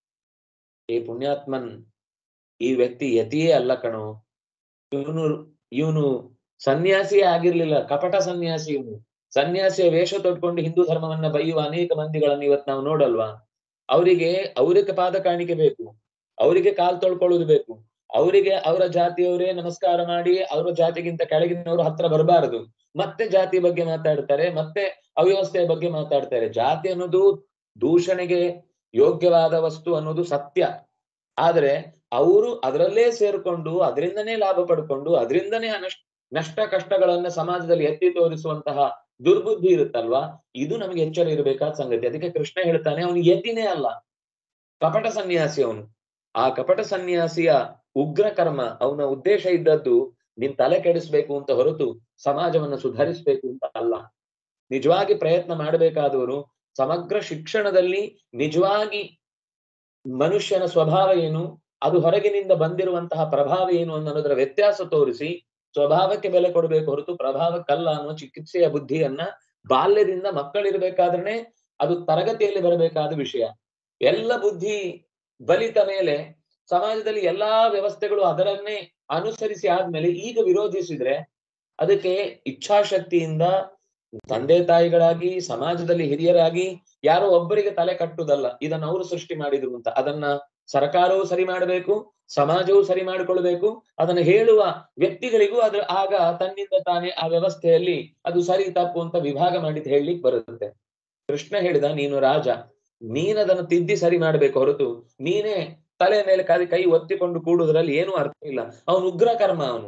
ಏ ಪುಣ್ಯಾತ್ಮನ್ ಈ ವ್ಯಕ್ತಿ ಯತಿಯೇ ಅಲ್ಲ ಕಣೋ ಇವನು ಇವನು ಸನ್ಯಾಸಿಯೇ ಆಗಿರ್ಲಿಲ್ಲ ಕಪಟ ಸನ್ಯಾಸಿ ಇವನು ಸನ್ಯಾಸಿಯ ವೇಷ ತೊಟ್ಕೊಂಡು ಹಿಂದೂ ಧರ್ಮವನ್ನ ಬೈಯುವ ಅನೇಕ ಮಂದಿಗಳನ್ನು ಇವತ್ತು ನಾವು ನೋಡಲ್ವಾ ಅವರಿಗೆ ಅವರಿಗೆ ಪಾದ ಕಾಣಿಕೆ ಬೇಕು ಅವರಿಗೆ ಕಾಲ್ ತೊಳ್ಕೊಳ್ಳೋದು ಬೇಕು ಅವರಿಗೆ ಅವರ ಜಾತಿಯವರೇ ನಮಸ್ಕಾರ ಮಾಡಿ ಅವರ ಜಾತಿಗಿಂತ ಕೆಳಗಿನವರು ಹತ್ರ ಬರಬಾರದು ಮತ್ತೆ ಜಾತಿ ಬಗ್ಗೆ ಮಾತಾಡ್ತಾರೆ ಮತ್ತೆ ಅವ್ಯವಸ್ಥೆಯ ಬಗ್ಗೆ ಮಾತಾಡ್ತಾರೆ ಜಾತಿ ಅನ್ನೋದು ದೂಷಣೆಗೆ ಯೋಗ್ಯವಾದ ವಸ್ತು ಅನ್ನೋದು ಸತ್ಯ ಆದ್ರೆ ಅವರು ಅದರಲ್ಲೇ ಸೇರ್ಕೊಂಡು ಅದರಿಂದನೇ ಲಾಭ ಪಡ್ಕೊಂಡು ಅದರಿಂದನೇ ಅನಷ್ಟ ನಷ್ಟ ಕಷ್ಟಗಳನ್ನ ಸಮಾಜದಲ್ಲಿ ಎತ್ತಿ ತೋರಿಸುವಂತಹ ದುರ್ಬುದ್ಧಿ ಇರುತ್ತಲ್ವಾ ಇದು ನಮಗೆ ಎಚ್ಚರ ಇರಬೇಕಾದ ಸಂಗತಿ ಅದಕ್ಕೆ ಕೃಷ್ಣ ಹೇಳ್ತಾನೆ ಅವನು ಎದ್ದಿನೇ ಅಲ್ಲ ಕಪಟ ಸನ್ಯಾಸಿ ಅವನು ಆ ಕಪಟ ಸನ್ಯಾಸಿಯ ಉಗ್ರ ಕರ್ಮ ಅವನ ಉದ್ದೇಶ ಇದ್ದದ್ದು ನಿನ್ ತಲೆ ಕೆಡಿಸ್ಬೇಕು ಅಂತ ಹೊರತು ಸಮಾಜವನ್ನ ಸುಧಾರಿಸ್ಬೇಕು ಅಂತ ಅಲ್ಲ ನಿಜವಾಗಿ ಪ್ರಯತ್ನ ಮಾಡಬೇಕಾದವರು ಸಮಗ್ರ ಶಿಕ್ಷಣದಲ್ಲಿ ನಿಜವಾಗಿ ಮನುಷ್ಯನ ಸ್ವಭಾವ ಏನು ಅದು ಹೊರಗಿನಿಂದ ಬಂದಿರುವಂತಹ ಪ್ರಭಾವ ಏನು ಅನ್ನೋದರ ವ್ಯತ್ಯಾಸ ತೋರಿಸಿ ಸ್ವಭಾವಕ್ಕೆ ಬೆಲೆ ಕೊಡಬೇಕು ಹೊರತು ಪ್ರಭಾವಕ್ಕಲ್ಲ ಅನ್ನುವ ಚಿಕಿತ್ಸೆಯ ಬುದ್ಧಿಯನ್ನ ಬಾಲ್ಯದಿಂದ ಮಕ್ಕಳಿರ್ಬೇಕಾದ್ರೆ ಅದು ತರಗತಿಯಲ್ಲಿ ಬರಬೇಕಾದ ವಿಷಯ ಎಲ್ಲ ಬುದ್ಧಿ ಬಲಿತ ಮೇಲೆ ಸಮಾಜದಲ್ಲಿ ಎಲ್ಲಾ ವ್ಯವಸ್ಥೆಗಳು ಅದರನ್ನೇ ಅನುಸರಿಸಿ ಆದ್ಮೇಲೆ ಈಗ ವಿರೋಧಿಸಿದ್ರೆ ಅದಕ್ಕೆ ಇಚ್ಛಾಶಕ್ತಿಯಿಂದ ತಂದೆ ತಾಯಿಗಳಾಗಿ ಸಮಾಜದಲ್ಲಿ ಹಿರಿಯರಾಗಿ ಯಾರೋ ಒಬ್ಬರಿಗೆ ತಲೆ ಕಟ್ಟುದಲ್ಲ ಇದನ್ನ ಅವರು ಸೃಷ್ಟಿ ಮಾಡಿದ್ರು ಅಂತ ಅದನ್ನ ಸರ್ಕಾರವು ಸರಿ ಮಾಡಬೇಕು ಸಮಾಜವು ಸರಿ ಮಾಡಿಕೊಳ್ಬೇಕು ಅದನ್ನ ಹೇಳುವ ವ್ಯಕ್ತಿಗಳಿಗೂ ಅದ್ರ ಆಗ ತನ್ನಿಂದ ತಾನೇ ಆ ವ್ಯವಸ್ಥೆಯಲ್ಲಿ ಅದು ಸರಿ ತಪ್ಪು ಅಂತ ವಿಭಾಗ ಮಾಡಿದ್ ಹೇಳಲಿಕ್ಕೆ ಬರುತ್ತೆ ಕೃಷ್ಣ ಹೇಳಿದ ನೀನು ರಾಜ ನೀನ್ ಅದನ್ನು ತಿದ್ದಿ ಸರಿ ಮಾಡ್ಬೇಕು ಹೊರತು ನೀನೇ ತಲೆ ಮೇಲೆ ಕೈ ಕೈ ಒತ್ತಿಕೊಂಡು ಕೂಡುವುದರಲ್ಲಿ ಏನೂ ಅರ್ಥ ಇಲ್ಲ ಅವನು ಉಗ್ರ ಕರ್ಮ ಅವನು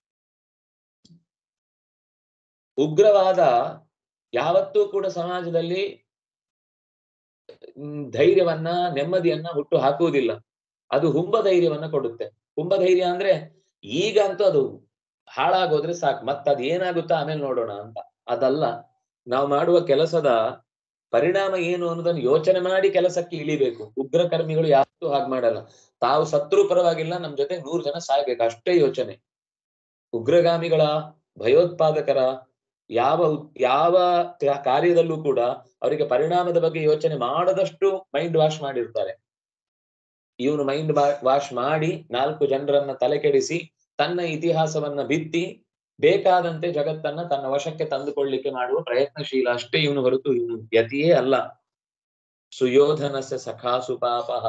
ಉಗ್ರವಾದ ಯಾವತ್ತೂ ಕೂಡ ಸಮಾಜದಲ್ಲಿ ಹ್ಮ್, ಧೈರ್ಯವನ್ನ ನೆಮ್ಮದಿಯನ್ನ ಹುಟ್ಟು ಹಾಕುವುದಿಲ್ಲ ಅದು ಹುಂಬ ಧೈರ್ಯವನ್ನ ಕೊಡುತ್ತೆ ಹುಂಬ ಧೈರ್ಯ ಅಂದ್ರೆ ಈಗ ಅಂತೂ ಅದು ಹಾಳಾಗೋದ್ರೆ ಸಾಕು ಮತ್ತ ಅದ್ ಏನಾಗುತ್ತೋ ಆಮೇಲೆ ನೋಡೋಣ ಅಂತ ಅದಲ್ಲ ನಾವು ಮಾಡುವ ಕೆಲಸದ ಪರಿಣಾಮ ಏನು ಅನ್ನೋದನ್ನ ಯೋಚನೆ ಮಾಡಿ ಕೆಲಸಕ್ಕೆ ಇಳಿಬೇಕು ಉಗ್ರ ಕರ್ಮಿಗಳು ಯಾವತ್ತೂ ಹಾಗೆ ಮಾಡಲ್ಲ ತಾವು ಸತ್ರು ಪರವಾಗಿಲ್ಲ ನಮ್ ಜೊತೆ ನೂರು ಜನ ಸಾಯ್ಬೇಕು ಅಷ್ಟೇ ಯೋಚನೆ ಉಗ್ರಗಾಮಿಗಳ ಭಯೋತ್ಪಾದಕರ ಯಾವ ಉತ್- ಯಾವ ಕ- ಕಾರ್ಯದಲ್ಲೂ ಕೂಡ ಅವರಿಗೆ ಪರಿಣಾಮದ ಬಗ್ಗೆ ಯೋಚನೆ ಮಾಡದಷ್ಟು ಮೈಂಡ್ ವಾಶ್ ಮಾಡಿರ್ತಾರೆ ಇವನು ಮೈಂಡ್ ವಾಶ್ ಮಾಡಿ ನಾಲ್ಕು ಜನರನ್ನ ತಲೆ ಕೆಡಿಸಿ ತನ್ನ ಇತಿಹಾಸವನ್ನ ಬಿತ್ತಿ ಬೇಕಾದಂತೆ ಜಗತ್ತನ್ನ ತನ್ನ ವಶಕ್ಕೆ ತಂದುಕೊಳ್ಳಿಕ್ಕೆ ಮಾಡುವ ಪ್ರಯತ್ನಶೀಲ ಅಷ್ಟೇ ಇವನು ಹೊರತು ಇವನು ಯತಿಯೇ ಅಲ್ಲ ಸುಯೋಧನಸ್ಯ ಸಖಾಸು ಪಾಪಃ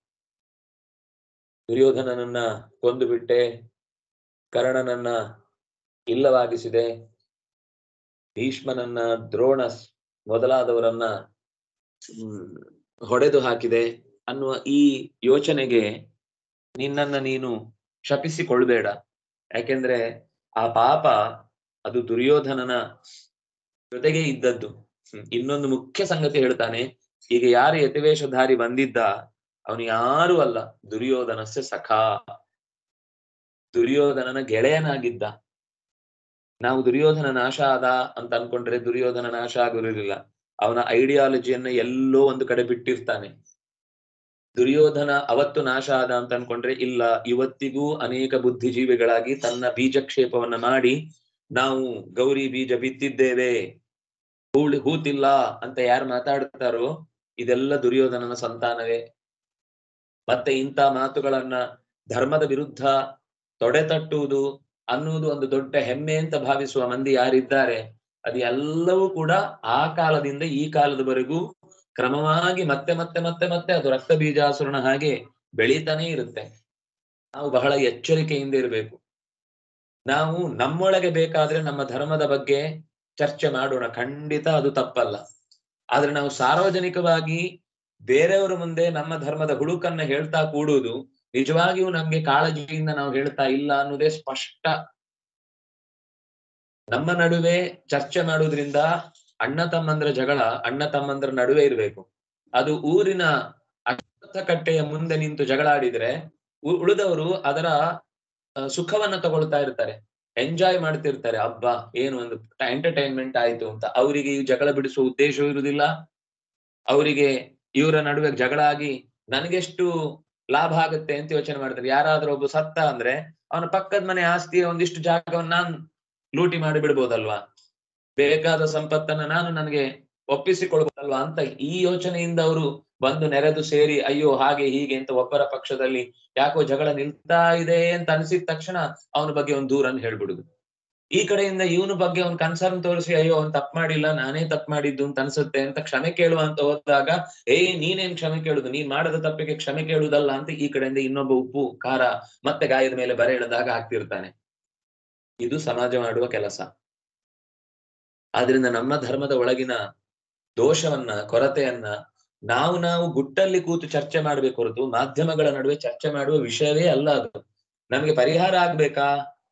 ದುರ್ಯೋಧನನನ್ನ ಕೊಂದು ಬಿಟ್ಟೆ ಕರ್ಣನನ್ನ ಇಲ್ಲವಾಗಿಸಿದೆ ಭೀಷ್ಮನನ್ನ ದ್ರೋಣ ಮೊದಲಾದವರನ್ನ ಹ್ಮ್, ಹೊಡೆದು ಹಾಕಿದೆ ಅನ್ನುವ ಈ ಯೋಚನೆಗೆ ನಿನ್ನನ್ನ ನೀನು ಶಪಿಸಿಕೊಳ್ಬೇಡ ಯಾಕೆಂದ್ರೆ ಆ ಪಾಪ ಅದು ದುರ್ಯೋಧನನ ಜೊತೆಗೆ ಇದ್ದದ್ದು ಹ್ಮ್. ಇನ್ನೊಂದು ಮುಖ್ಯ ಸಂಗತಿ ಹೇಳ್ತಾನೆ ಈಗ ಯಾರು ಯತಿವೇಷಧಾರಿ ಬಂದಿದ್ದ ಅವನು ಯಾರು ಅಲ್ಲ ದುರ್ಯೋಧನಸ್ಯ ಸಖಾ ದುರ್ಯೋಧನನ ಗೆಳೆಯನಾಗಿದ್ದ ನಾವು ದುರ್ಯೋಧನ ನಾಶ ಆದ ಅಂತ ಅನ್ಕೊಂಡ್ರೆ ದುರ್ಯೋಧನ ನಾಶ ಆಗಿರಲಿಲ್ಲ ಅವನ ಐಡಿಯಾಲಜಿಯನ್ನ ಎಲ್ಲೋ ಒಂದು ಕಡೆ ಬಿಟ್ಟಿರ್ತಾನೆ ದುರ್ಯೋಧನ ಅವತ್ತು ನಾಶ ಆದ ಅಂತ ಅನ್ಕೊಂಡ್ರೆ ಇಲ್ಲ ಇವತ್ತಿಗೂ ಅನೇಕ ಬುದ್ಧಿಜೀವಿಗಳಾಗಿ ತನ್ನ ಬೀಜಕ್ಷೇಪವನ್ನ ಮಾಡಿ ನಾವು ಗೌರಿ ಬೀಜ ಬಿತ್ತಿದ್ದೇವೆ ಹೂಳಿ ಹೂತಿಲ್ಲ ಅಂತ ಯಾರು ಮಾತಾಡ್ತಾರೋ ಇದೆಲ್ಲ ದುರ್ಯೋಧನನ ಸಂತಾನವೇ ಮತ್ತೆ ಇಂಥ ಮಾತುಗಳನ್ನ ಧರ್ಮದ ವಿರುದ್ಧ ತೊಡೆತಟ್ಟುವುದು ಅನ್ನುವುದು ಒಂದು ದೊಡ್ಡ ಹೆಮ್ಮೆ ಅಂತ ಭಾವಿಸುವ ಮಂದಿ ಯಾರಿದ್ದಾರೆ ಅದು ಎಲ್ಲವೂ ಕೂಡ ಆ ಕಾಲದಿಂದ ಈ ಕಾಲದವರೆಗೂ ಕ್ರಮವಾಗಿ ಮತ್ತೆ ಮತ್ತೆ ಮತ್ತೆ ಮತ್ತೆ ಅದು ರಕ್ತ ಬೀಜಾಸುರನ ಹಾಗೆ ಬೆಳೀತಾನೆ ಇರುತ್ತೆ ನಾವು ಬಹಳ ಎಚ್ಚರಿಕೆಯಿಂದ ಇರಬೇಕು ನಾವು ನಮ್ಮೊಳಗೆ ಬೇಕಾದ್ರೆ ನಮ್ಮ ಧರ್ಮದ ಬಗ್ಗೆ ಚರ್ಚೆ ಮಾಡೋಣ ಖಂಡಿತ ಅದು ತಪ್ಪಲ್ಲ ಆದ್ರೆ ನಾವು ಸಾರ್ವಜನಿಕವಾಗಿ ಬೇರೆಯವರ ಮುಂದೆ ನಮ್ಮ ಧರ್ಮದ ಹುಡುಕನ್ನ ಹೇಳ್ತಾ ಕೂಡುವುದು ನಿಜವಾಗಿಯೂ ನಮ್ಗೆ ಕಾಳಜಿಯಿಂದ ನಾವು ಹೇಳ್ತಾ ಇಲ್ಲ ಅನ್ನೋದೇ ಸ್ಪಷ್ಟ ನಮ್ಮ ನಡುವೆ ಚರ್ಚೆ ಮಾಡುವುದ್ರಿಂದ ಅಣ್ಣ ತಮ್ಮಂದ್ರ ಜಗಳ ಅಣ್ಣ ತಮ್ಮಂದ್ರ ನಡುವೆ ಇರಬೇಕು ಅದು ಊರಿನ ಕಟ್ಟೆಯ ಮುಂದೆ ನಿಂತು ಜಗಳಾಡಿದ್ರೆ ಉ- ಉಳಿದವರು ಅದರ ಆ, ಸುಖವನ್ನ ತಗೊಳ್ತಾ ಇರ್ತಾರೆ ಎಂಜಾಯ್ ಮಾಡ್ತಿರ್ತಾರೆ ಹಬ್ಬ ಏನು ಒಂದು ಎಂಟರ್ಟೈನ್ಮೆಂಟ್ ಆಯ್ತು ಅಂತ ಅವರಿಗೆ ಈ ಜಗಳ ಬಿಡಿಸುವ ಉದ್ದೇಶವೂ ಇರುವುದಿಲ್ಲ ಅವರಿಗೆ ಇವರ ನಡುವೆ ಜಗಳ ಆಗಿ ನನಗೆಷ್ಟು ಲಾಭ ಆಗುತ್ತೆ ಅಂತ ಯೋಚನೆ ಮಾಡ್ತಾರೆ ಯಾರಾದ್ರೂ ಒಬ್ಬ ಸತ್ತ ಅಂದ್ರೆ ಅವನ ಪಕ್ಕದ ಮನೆ ಆಸ್ತಿಯ ಒಂದಿಷ್ಟು ಜಾಗವನ್ನ ನಾನ್ ಲೂಟಿ ಮಾಡಿ ಬಿಡ್ಬೋದಲ್ವಾ ಬೇಕಾದ ಸಂಪತ್ತನ್ನ ನಾನು ನನಗೆ ಒಪ್ಪಿಸಿಕೊಳ್ಬೋದಲ್ವಾ ಅಂತ ಈ ಯೋಚನೆಯಿಂದ ಅವರು ಬಂದು ನೆರೆದು ಸೇರಿ ಅಯ್ಯೋ ಹಾಗೆ ಹೀಗೆ ಅಂತ ಒಬ್ಬರ ಪಕ್ಷದಲ್ಲಿ ಯಾಕೋ ಜಗಳ ನಿಲ್ತಾ ಇದೆ ಅಂತ ಅನ್ಸಿದ ತಕ್ಷಣ ಅವನ ಬಗ್ಗೆ ಒಂದು ದೂರನ್ನು ಹೇಳ್ಬಿಡುದು ಈ ಕಡೆಯಿಂದ ಇವನ ಬಗ್ಗೆ ಅವ್ನ್ ಕನ್ಸರ್ನ್ ತೋರಿಸಿ ಅಯ್ಯೋ ಅವ್ನ್ ತಪ್ಪು ಮಾಡಿಲ್ಲ ನಾನೇ ತಪ್ಪು ಮಾಡಿದ್ದು ಅಂತ ಅನ್ಸುತ್ತೆ ಅಂತ ಕ್ಷಮೆ ಕೇಳುವ ಅಂತ ಹೋದಾಗ ಏ ನೀನೇನ್ ಕ್ಷಮೆ ಕೇಳುದು ನೀನ್ ಮಾಡದ ತಪ್ಪಿಗೆ ಕ್ಷಮೆ ಕೇಳುವುದಲ್ಲ ಅಂತ ಈ ಕಡೆಯಿಂದ ಇನ್ನೊಬ್ಬ ಉಪ್ಪು ಖಾರ ಮತ್ತೆ ಗಾಯದ ಮೇಲೆ ಬರೆ ಎಳೆದಾಗ ಹಾಕ್ತಿರ್ತಾನೆ ಇದು ಸಮಾಜ ಮಾಡುವ ಕೆಲಸ ಆದ್ರಿಂದ ನಮ್ಮ ಧರ್ಮದ ಒಳಗಿನ ದೋಷವನ್ನ ಕೊರತೆಯನ್ನ ನಾವು ನಾವು ಗುಟ್ಟಲ್ಲಿ ಕೂತು ಚರ್ಚೆ ಮಾಡ್ಬೇಕು ಹೊರತು ಮಾಧ್ಯಮಗಳ ನಡುವೆ ಚರ್ಚೆ ಮಾಡುವ ವಿಷಯವೇ ಅಲ್ಲ ಅದು ನಮಗೆ ಪರಿಹಾರ ಆಗ್ಬೇಕಾ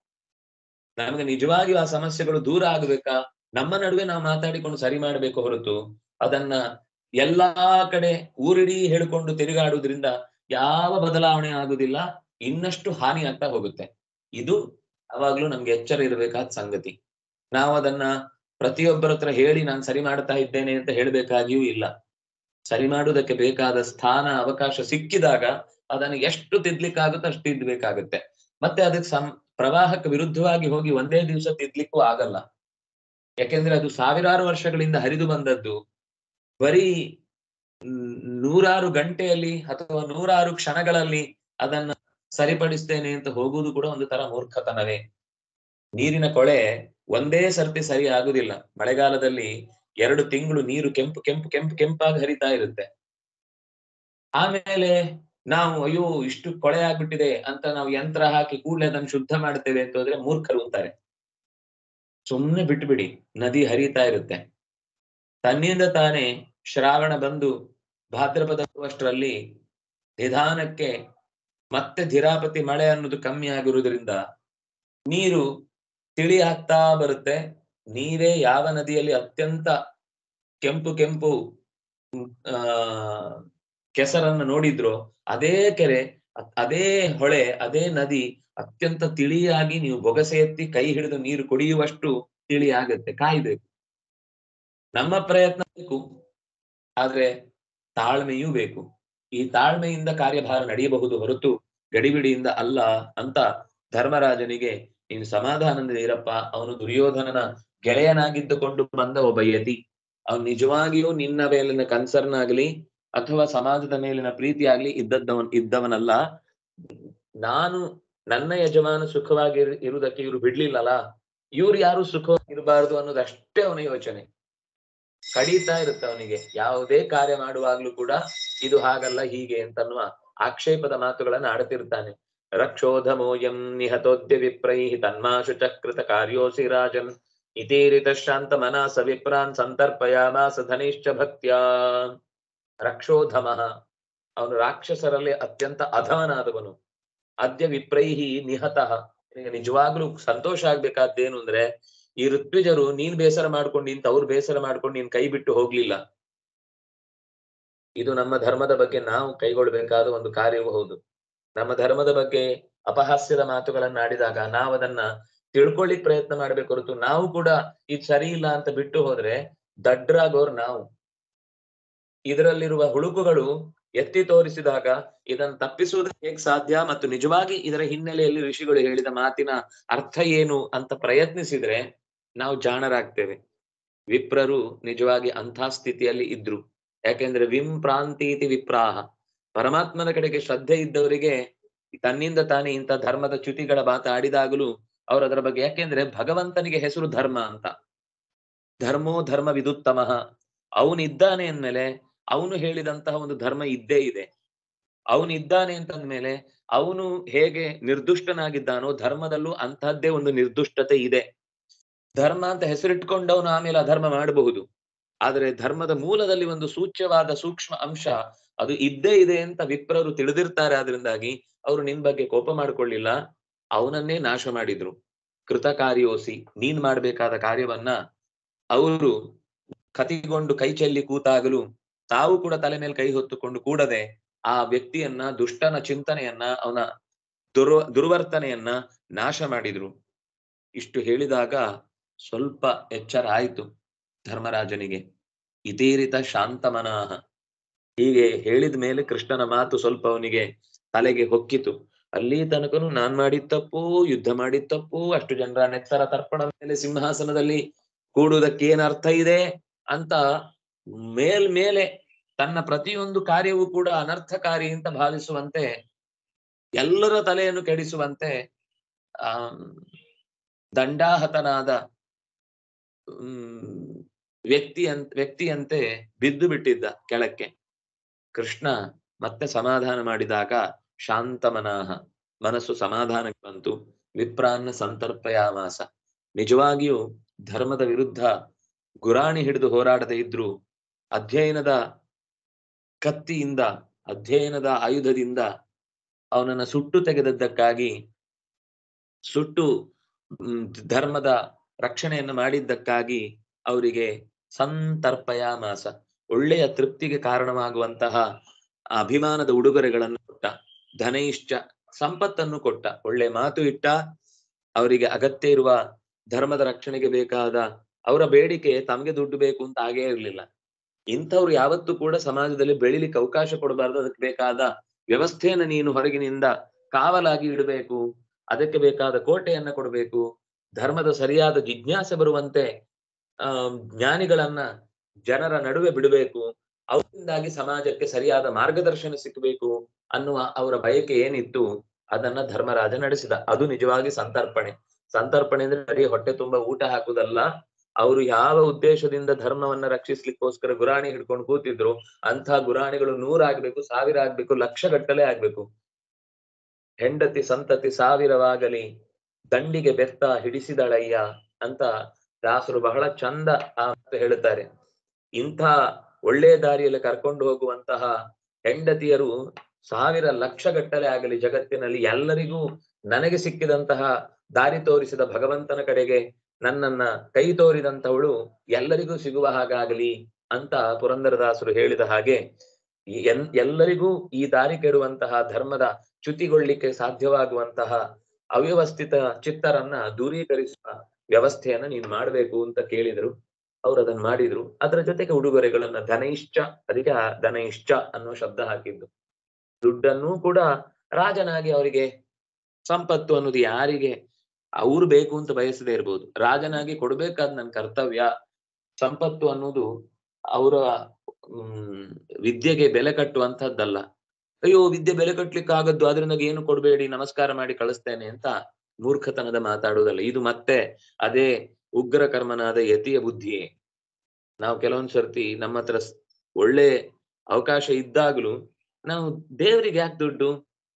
ನಮಗೆ ನಿಜವಾಗಿಯೂ ಆ ಸಮಸ್ಯೆಗಳು ದೂರ ಆಗ್ಬೇಕಾ ನಮ್ಮ ನಡುವೆ ನಾವು ಮಾತಾಡಿಕೊಂಡು ಸರಿ ಮಾಡ್ಬೇಕು ಹೊರತು ಅದನ್ನ ಎಲ್ಲಾ ಕಡೆ ಊರಿಡೀ ಹೇಳ್ಕೊಂಡು ತಿರುಗಾಡುವುದ್ರಿಂದ ಯಾವ ಬದಲಾವಣೆ ಆಗುದಿಲ್ಲ ಇನ್ನಷ್ಟು ಹಾನಿ ಆಗ್ತಾ ಹೋಗುತ್ತೆ ಇದು ಯಾವಾಗ್ಲೂ ನಮ್ಗೆ ಎಚ್ಚರ ಇರಬೇಕಾದ ಸಂಗತಿ ನಾವು ಅದನ್ನ ಪ್ರತಿಯೊಬ್ಬರ ಹತ್ರ ಹೇಳಿ ನಾನು ಸರಿ ಮಾಡ್ತಾ ಇದ್ದೇನೆ ಅಂತ ಹೇಳ್ಬೇಕಾಗಿಯೂ ಇಲ್ಲ ಸರಿ ಮಾಡುವುದಕ್ಕೆ ಬೇಕಾದ ಸ್ಥಾನ ಅವಕಾಶ ಸಿಕ್ಕಿದಾಗ ಅದನ್ನು ಎಷ್ಟು ತಿದ್ಲಿಕ್ಕಾಗುತ್ತೋ ಅಷ್ಟು ತಿದ್ದಬೇಕಾಗುತ್ತೆ ಮತ್ತೆ ಅದಕ್ಕೆ ಸಂ ಪ್ರವಾಹಕ್ಕೆ ವಿರುದ್ಧವಾಗಿ ಹೋಗಿ ಒಂದೇ ದಿವಸ ತಿದ್ಲಿಕ್ಕೂ ಆಗಲ್ಲ ಯಾಕೆಂದ್ರೆ ಅದು ಸಾವಿರಾರು ವರ್ಷಗಳಿಂದ ಹರಿದು ಬಂದದ್ದು ಬರೀ ನ್- ನೂರಾರು ಗಂಟೆಯಲ್ಲಿ ಅಥವಾ ನೂರಾರು ಕ್ಷಣಗಳಲ್ಲಿ ಅದನ್ನ ಸರಿಪಡಿಸ್ತೇನೆ ಅಂತ ಹೋಗುವುದು ಕೂಡ ಒಂದು ತರ ಮೂರ್ಖತನವೇ ನೀರಿನ ಕೊಳೆ ಒಂದೇ ಸರ್ತಿ ಸರಿ ಆಗುದಿಲ್ಲ ಮಳೆಗಾಲದಲ್ಲಿ ಎರಡು ತಿಂಗಳು ನೀರು ಕೆಂಪು ಕೆಂಪು ಕೆಂಪು ಕೆಂಪಾಗಿ ಹರಿತಾ ಇರುತ್ತೆ ಆಮೇಲೆ ನಾವು ಅಯ್ಯೋ ಇಷ್ಟು ಕೊಳೆ ಆಗ್ಬಿಟ್ಟಿದೆ ಅಂತ ನಾವು ಯಂತ್ರ ಹಾಕಿ ಕೂಡಲೇ ಅದನ್ನು ಶುದ್ಧ ಮಾಡ್ತೇವೆ ಅಂತ ಹೋದ್ರೆ ಮೂರ್ಖರು ಅಂತಾರೆ ಸುಮ್ನೆ ಬಿಟ್ಬಿಡಿ ನದಿ ಹರಿತಾ ಇರುತ್ತೆ ತನ್ನಿಂದ ತಾನೇ ಶ್ರಾವಣ ಬಂದು ಭಾದ್ರಪದ ಬರುವಷ್ಟರಲ್ಲಿ ನಿಧಾನಕ್ಕೆ ಮತ್ತೆ ಧಿರಾಪತಿ ಮಳೆ ಅನ್ನೋದು ಕಮ್ಮಿ ಆಗಿರುವುದರಿಂದ ನೀರು ತಿಳಿ ಆಗ್ತಾ ಬರುತ್ತೆ ನೀರೇ ಯಾವ ನದಿಯಲ್ಲಿ ಅತ್ಯಂತ ಕೆಂಪು ಕೆಂಪು ಹ್ಮ್, ಆ ಕೆಸರನ್ನು ನೋಡಿದ್ರು ಅದೇ ಕೆರೆ ಅ- ಅದೇ ಹೊಳೆ ಅದೇ ನದಿ ಅತ್ಯಂತ ತಿಳಿಯಾಗಿ ನೀವು ಬೊಗಸೆ ಎತ್ತಿ ಕೈ ಹಿಡಿದು ನೀರು ಕುಡಿಯುವಷ್ಟು ತಿಳಿ ಆಗತ್ತೆ ಕಾಯ್ಬೇಕು ನಮ್ಮ ಪ್ರಯತ್ನ ಬೇಕು ಆದ್ರೆ ತಾಳ್ಮೆಯೂ ಬೇಕು ಈ ತಾಳ್ಮೆಯಿಂದ ಕಾರ್ಯಭಾರ ನಡೆಯಬಹುದು ಹೊರತು ಗಡಿಬಿಡಿಯಿಂದ ಅಲ್ಲ ಅಂತ ಧರ್ಮರಾಜನಿಗೆ ನೀನು ಸಮಾಧಾನದಿಂದ ಇರಪ್ಪ ಅವನು ದುರ್ಯೋಧನನ ಗೆಳೆಯನಾಗಿದ್ದುಕೊಂಡು ಬಂದ ಒಬ್ಬ ಯತಿ ಅವನು ನಿಜವಾಗಿಯೂ ನಿನ್ನ ಮೇಲಿನ ಕನ್ಸರ್ನ್ ಆಗ್ಲಿ ಅಥವಾ ಸಮಾಜದ ಮೇಲಿನ ಪ್ರೀತಿ ಆಗ್ಲಿ ಇದ್ದದ್ದವನ್ ಇದ್ದವನಲ್ಲ ನಾನು ನನ್ನ ಯಜಮಾನ ಸುಖವಾಗಿ ಇರು- ಇರುವುದಕ್ಕೆ ಇವ್ರು ಬಿಡ್ಲಿಲ್ಲಲ್ಲ ಇವ್ರು ಯಾರು ಸುಖವಾಗಿರಬಾರದು ಅನ್ನೋದಷ್ಟೇ ಅವನ ಯೋಚನೆ ಕಳೀತಾ ಇರುತ್ತೆ ಅವನಿಗೆ ಯಾವುದೇ ಕಾರ್ಯ ಮಾಡುವಾಗ್ಲೂ ಕೂಡ ಇದು ಹಾಗಲ್ಲ ಹೀಗೆ ಅಂತನ್ನುವ ಆಕ್ಷೇಪದ ಮಾತುಗಳನ್ನ ಆಡುತ್ತಿರ್ತಾನೆ ರಕ್ಷೋಧಮೋಯಂ ನಿಹತೋದ್ಯ ವಿಪ್ರೈ ತನ್ಮಾಶು ಚಕೃತ ಕಾರ್ಯೋಸಿ ರಾಜನ್ ಇತೀರಿತ ಶಾಂತ ಮನಸ ವಿಪ್ರಾನ್ ಸಂತರ್ಪಯಾಮಾಸ ಧನಿಶ್ಚ ಭಕ್ತ್ಯಾ ರಕ್ಷೋಧಮ ಅವನು ರಾಕ್ಷಸರಲ್ಲಿ ಅತ್ಯಂತ ಅಧಮನಾದವನು ಅದ್ಯ ವಿಪ್ರೈಹಿ ನಿಹತಃ ನಿನಗೆ ನಿಜವಾಗ್ಲೂ ಸಂತೋಷ ಆಗ್ಬೇಕಾದ್ದೇನು ಅಂದ್ರೆ ಈ ಋತ್ವಿಜರು ನೀನ್ ಬೇಸರ ಮಾಡ್ಕೊಂಡು ಇಂತ ಅವ್ರು ಬೇಸರ ಮಾಡ್ಕೊಂಡು ನೀನ್ ಕೈ ಬಿಟ್ಟು ಹೋಗ್ಲಿಲ್ಲ ಇದು ನಮ್ಮ ಧರ್ಮದ ಬಗ್ಗೆ ನಾವು ಕೈಗೊಳ್ಬೇಕಾದ ಒಂದು ಕಾರ್ಯವೂ ಹೌದು ನಮ್ಮ ಧರ್ಮದ ಬಗ್ಗೆ ಅಪಹಾಸ್ಯದ ಮಾತುಗಳನ್ನ ಆಡಿದಾಗ ನಾವು ಅದನ್ನ ತಿಳ್ಕೊಳ್ಳಿಕ್ ಪ್ರಯತ್ನ ಮಾಡ್ಬೇಕು ಹೊರತು ನಾವು ಕೂಡ ಇದು ಸರಿ ಇಲ್ಲ ಅಂತ ಬಿಟ್ಟು ಹೋದ್ರೆ ದಡ್ರಾಗೋರ್ ನಾವು ಇದರಲ್ಲಿರುವ ಹುಳುಕುಗಳು ಎತ್ತಿ ತೋರಿಸಿದಾಗ ಇದನ್ನು ತಪ್ಪಿಸುವುದು ಹೇಗ್ ಸಾಧ್ಯ ಮತ್ತು ನಿಜವಾಗಿ ಇದರ ಹಿನ್ನೆಲೆಯಲ್ಲಿ ಋಷಿಗಳು ಹೇಳಿದ ಮಾತಿನ ಅರ್ಥ ಏನು ಅಂತ ಪ್ರಯತ್ನಿಸಿದ್ರೆ ನಾವು ಜಾಣರಾಗ್ತೇವೆ ವಿಪ್ರರು ನಿಜವಾಗಿ ಅಂಥ ಸ್ಥಿತಿಯಲ್ಲಿ ಇದ್ರು ಯಾಕೆಂದ್ರೆ ವಿಂ ಪ್ರಾಂತೀತಿ ವಿಪ್ರಾಹ ಪರಮಾತ್ಮನ ಕಡೆಗೆ ಶ್ರದ್ಧೆ ಇದ್ದವರಿಗೆ ತನ್ನಿಂದ ತಾನೇ ಇಂಥ ಧರ್ಮದ ಚ್ಯುತಿಗಳ ಮಾತಾಡಿದಾಗಲೂ ಅವ್ರು ಅದರ ಬಗ್ಗೆ ಯಾಕೆಂದ್ರೆ ಭಗವಂತನಿಗೆ ಹೆಸರು ಧರ್ಮ ಅಂತ ಧರ್ಮೋ ಧರ್ಮ ವಿದುತ್ತಮಃ ಅವನಿದ್ದಾನೆ ಅಂದ್ಮೇಲೆ ಅವನು ಹೇಳಿದಂತಹ ಒಂದು ಧರ್ಮ ಇದ್ದೇ ಇದೆ ಅವನಿದ್ದಾನೆ ಅಂತಂದ್ಮೇಲೆ ಅವನು ಹೇಗೆ ನಿರ್ದುಷ್ಟನಾಗಿದ್ದಾನೋ ಧರ್ಮದಲ್ಲೂ ಅಂತಹದ್ದೇ ಒಂದು ನಿರ್ದುಷ್ಟತೆ ಇದೆ ಧರ್ಮ ಅಂತ ಹೆಸರಿಟ್ಕೊಂಡವನು ಆಮೇಲೆ ಅಧರ್ಮ ಮಾಡಬಹುದು ಆದರೆ ಧರ್ಮದ ಮೂಲದಲ್ಲಿ ಒಂದು ಸೂಚ್ಯವಾದ ಸೂಕ್ಷ್ಮ ಅಂಶ ಅದು ಇದ್ದೇ ಇದೆ ಅಂತ ವಿಪ್ರರು ತಿಳಿದಿರ್ತಾರೆ ಆದ್ರಿಂದಾಗಿ ಅವರು ನಿನ್ ಬಗ್ಗೆ ಕೋಪ ಮಾಡ್ಕೊಳ್ಳಿಲ್ಲ ಅವನನ್ನೇ ನಾಶ ಮಾಡಿದ್ರು ಕೃತಕಾರ್ಯೋಸಿ ನೀನ್ ಮಾಡ್ಬೇಕಾದ ಕಾರ್ಯವನ್ನ ಅವರು ಕತಿಗೊಂಡು ಕೈ ಚೆಲ್ಲಿ ಕೂತಾಗಲು ತಾವು ಕೂಡ ತಲೆ ಮೇಲೆ ಕೈ ಹೊತ್ತುಕೊಂಡು ಕೂಡದೆ ಆ ವ್ಯಕ್ತಿಯನ್ನ ದುಷ್ಟನ ಚಿಂತನೆಯನ್ನ ಅವನ ದುರ್ ದುರ್ವರ್ತನೆಯನ್ನ ನಾಶ ಮಾಡಿದ್ರು ಇಷ್ಟು ಹೇಳಿದಾಗ ಸ್ವಲ್ಪ ಎಚ್ಚರ ಆಯ್ತು ಧರ್ಮರಾಜನಿಗೆ ಇತೀರಿತ ಶಾಂತಮನಾಹ ಹೀಗೆ ಹೇಳಿದ ಮೇಲೆ ಕೃಷ್ಣನ ಮಾತು ಸ್ವಲ್ಪ ಅವನಿಗೆ ತಲೆಗೆ ಹೊಕ್ಕಿತು ಅಲ್ಲಿ ತನಕನು ನಾನ್ ಮಾಡಿದ ತಪ್ಪು ಯುದ್ಧ ಮಾಡಿದ ತಪ್ಪು ಅಷ್ಟು ಜನರ ನೆತ್ತರ ತರ್ಪಣ ಮೇಲೆ ಸಿಂಹಾಸನದಲ್ಲಿ ಕೂಡುವುದಕ್ಕೆ ಏನ್ ಅರ್ಥ ಇದೆ ಅಂತ ಮೇಲ್ಮೇಲೆ ತನ್ನ ಪ್ರತಿಯೊಂದು ಕಾರ್ಯವೂ ಕೂಡ ಅನರ್ಥಕಾರಿ ಅಂತ ಭಾವಿಸುವಂತೆ ಎಲ್ಲರ ತಲೆಯನ್ನು ಕೆಡಿಸುವಂತೆ ಆ ದಂಡಾಹತನಾದ ಹ್ಮ್ ವ್ಯಕ್ತಿ ಅಂತ ವ್ಯಕ್ತಿಯಂತೆ ಬಿದ್ದು ಬಿಟ್ಟಿದ್ದ ಕೆಳಕ್ಕೆ ಕೃಷ್ಣ ಮತ್ತೆ ಸಮಾಧಾನ ಮಾಡಿದಾಗ ಶಾಂತಮನಾಹ ಮನಸ್ಸು ಸಮಾಧಾನಕ್ಕೆ ಬಂತು ವಿಪ್ರಾನ್ನ ಸಂತರ್ಪಯಾಮಾಸ ನಿಜವಾಗಿಯೂ ಧರ್ಮದ ವಿರುದ್ಧ ಗುರಾಣಿ ಹಿಡಿದು ಹೋರಾಡದೆ ಇದ್ರು ಅಧ್ಯಯನದ ಕತ್ತಿಯಿಂದ ಅಧ್ಯಯನದ ಆಯುಧದಿಂದ ಅವನನ್ನ ಸುಟ್ಟು ತೆಗೆದದ್ದಕ್ಕಾಗಿ ಸುಟ್ಟು ಹ್ಮ್, ಧರ್ಮದ ರಕ್ಷಣೆಯನ್ನು ಮಾಡಿದ್ದಕ್ಕಾಗಿ ಅವರಿಗೆ ಸಂತರ್ಪಯಾಮಾಸ ಒಳ್ಳೆಯ ತೃಪ್ತಿಗೆ ಕಾರಣವಾಗುವಂತಹ ಅಭಿಮಾನದ ಉಡುಗೊರೆಗಳನ್ನು ಕೊಟ್ಟ ಧನೈಶ್ಚ ಸಂಪತ್ತನ್ನು ಕೊಟ್ಟ ಒಳ್ಳೆ ಮಾತು ಇಟ್ಟ ಅವರಿಗೆ ಅಗತ್ಯ ಇರುವ ಧರ್ಮದ ರಕ್ಷಣೆಗೆ ಬೇಕಾದ ಅವರ ಬೇಡಿಕೆ ತಮಗೆ ದುಡ್ಡು ಬೇಕು ಅಂತ ಆಗೇ ಇರ್ಲಿಲ್ಲ ಇಂಥವ್ರು ಯಾವತ್ತೂ ಕೂಡ ಸಮಾಜದಲ್ಲಿ ಬೆಳಿಲಿಕ್ಕೆ ಅವಕಾಶ ಕೊಡಬಾರ್ದು ಅದಕ್ಕೆ ಬೇಕಾದ ವ್ಯವಸ್ಥೆಯನ್ನ ನೀನು ಹೊರಗಿನಿಂದ ಕಾವಲಾಗಿ ಇಡಬೇಕು ಅದಕ್ಕೆ ಬೇಕಾದ ಕೋಟೆಯನ್ನ ಕೊಡಬೇಕು ಧರ್ಮದ ಸರಿಯಾದ ಜಿಜ್ಞಾಸೆ ಬರುವಂತೆ ಆ ಜ್ಞಾನಿಗಳನ್ನ ಜನರ ನಡುವೆ ಬಿಡಬೇಕು ಅವರಿಂದಾಗಿ ಸಮಾಜಕ್ಕೆ ಸರಿಯಾದ ಮಾರ್ಗದರ್ಶನ ಸಿಕ್ಕಬೇಕು ಅನ್ನುವ ಅವರ ಬಯಕೆ ಏನಿತ್ತು ಅದನ್ನ ಧರ್ಮರಾಜ ನಡೆಸಿದ ಅದು ನಿಜವಾಗಿ ಸಂತರ್ಪಣೆ ಸಂತರ್ಪಣೆ ಅಂದ್ರೆ ಬರೀ ಹೊಟ್ಟೆ ತುಂಬಾ ಊಟ ಹಾಕುದಲ್ಲ ಅವರು ಯಾವ ಉದ್ದೇಶದಿಂದ ಧರ್ಮವನ್ನ ರಕ್ಷಿಸ್ಲಿಕ್ಕೋಸ್ಕರ ಗುರಾಣಿ ಹಿಡ್ಕೊಂಡು ಕೂತಿದ್ರು ಅಂಥ ಗುರಾಣಿಗಳು ನೂರಾಗ್ಬೇಕು ಸಾವಿರ ಆಗ್ಬೇಕು ಲಕ್ಷ ಗಟ್ಟಲೆ ಆಗ್ಬೇಕು ಹೆಂಡತಿ ಸಂತತಿ ಸಾವಿರವಾಗಲಿ ದಂಡಿಗೆ ಬೆತ್ತ ಹಿಡಿಸಿದಳಯ್ಯ ಅಂತ ದಾಸರು ಬಹಳ ಚಂದ ಆ ಮಾತು ಹೇಳುತ್ತಾರೆ ಇಂಥ ಒಳ್ಳೆ ದಾರಿಯಲ್ಲಿ ಕರ್ಕೊಂಡು ಹೋಗುವಂತಹ ಹೆಂಡತಿಯರು ಸಾವಿರ ಲಕ್ಷ ಗಟ್ಟಲೆ ಆಗಲಿ ಜಗತ್ತಿನಲ್ಲಿ ಎಲ್ಲರಿಗೂ ನನಗೆ ಸಿಕ್ಕಿದಂತಹ ದಾರಿ ತೋರಿಸಿದ ಭಗವಂತನ ಕಡೆಗೆ ನನ್ನನ್ನ ಕೈ ತೋರಿದಂತವಳು ಎಲ್ಲರಿಗೂ ಸಿಗುವ ಹಾಗಾಗಲಿ ಅಂತ ಪುರಂದರದಾಸರು ಹೇಳಿದ ಹಾಗೆ ಈ ಎನ್- ಎಲ್ಲರಿಗೂ ಈ ದಾರಿ ಕೆಡುವಂತಹ ಧರ್ಮದ ಚ್ಯುತಿಗೊಳ್ಳಿಕ್ಕೆ ಸಾಧ್ಯವಾಗುವಂತಹ ಅವ್ಯವಸ್ಥಿತ ಚಿತ್ತರನ್ನ ದೂರೀಕರಿಸುವ ವ್ಯವಸ್ಥೆಯನ್ನ ನೀನ್ ಮಾಡ್ಬೇಕು ಅಂತ ಕೇಳಿದ್ರು ಅವ್ರು ಅದನ್ನ ಮಾಡಿದ್ರು ಅದರ ಜೊತೆಗೆ ಉಡುಗೊರೆಗಳನ್ನ ಧನೈಶ್ಚ ಅದಕ್ಕೆ ಆ ಧನೈಶ್ಚ ಅನ್ನೋ ಶಬ್ದ ಹಾಕಿದ್ದು ದುಡ್ಡನ್ನೂ ಕೂಡ ರಾಜನಾಗಿ ಅವರಿಗೆ ಸಂಪತ್ತು ಅನ್ನೋದು ಯಾರಿಗೆ ಅವ್ರು ಬೇಕು ಅಂತ ಬಯಸದೇ ಇರ್ಬೋದು ರಾಜನಾಗಿ ಕೊಡ್ಬೇಕಾದ್ ನನ್ನ ಕರ್ತವ್ಯ ಸಂಪತ್ತು ಅನ್ನೋದು ಅವರ ಹ್ಮ್ ವಿದ್ಯೆಗೆ ಬೆಲೆ ಕಟ್ಟುವಂತಹದ್ದಲ್ಲ ಅಯ್ಯೋ ವಿದ್ಯೆ ಬೆಲೆ ಕಟ್ಲಿಕ್ಕೆ ಆಗದ್ದು ಆದ್ರಿಂದ ಏನು ಕೊಡ್ಬೇಡಿ ನಮಸ್ಕಾರ ಮಾಡಿ ಕಳಿಸ್ತೇನೆ ಅಂತ ಮೂರ್ಖತನದ ಮಾತಾಡುವುದಲ್ಲ ಇದು ಮತ್ತೆ ಅದೇ ಉಗ್ರ ಕರ್ಮನಾದ ಯತಿಯ ಬುದ್ಧಿಯೇ ನಾವು ಕೆಲವೊಂದ್ ಸರ್ತಿ ನಮ್ಮ ಹತ್ರ ಸ್- ಒಳ್ಳೆ ಅವಕಾಶ ಇದ್ದಾಗ್ಲೂ ನಾವು ದೇವ್ರಿಗೆ ಯಾಕೆ ದುಡ್ಡು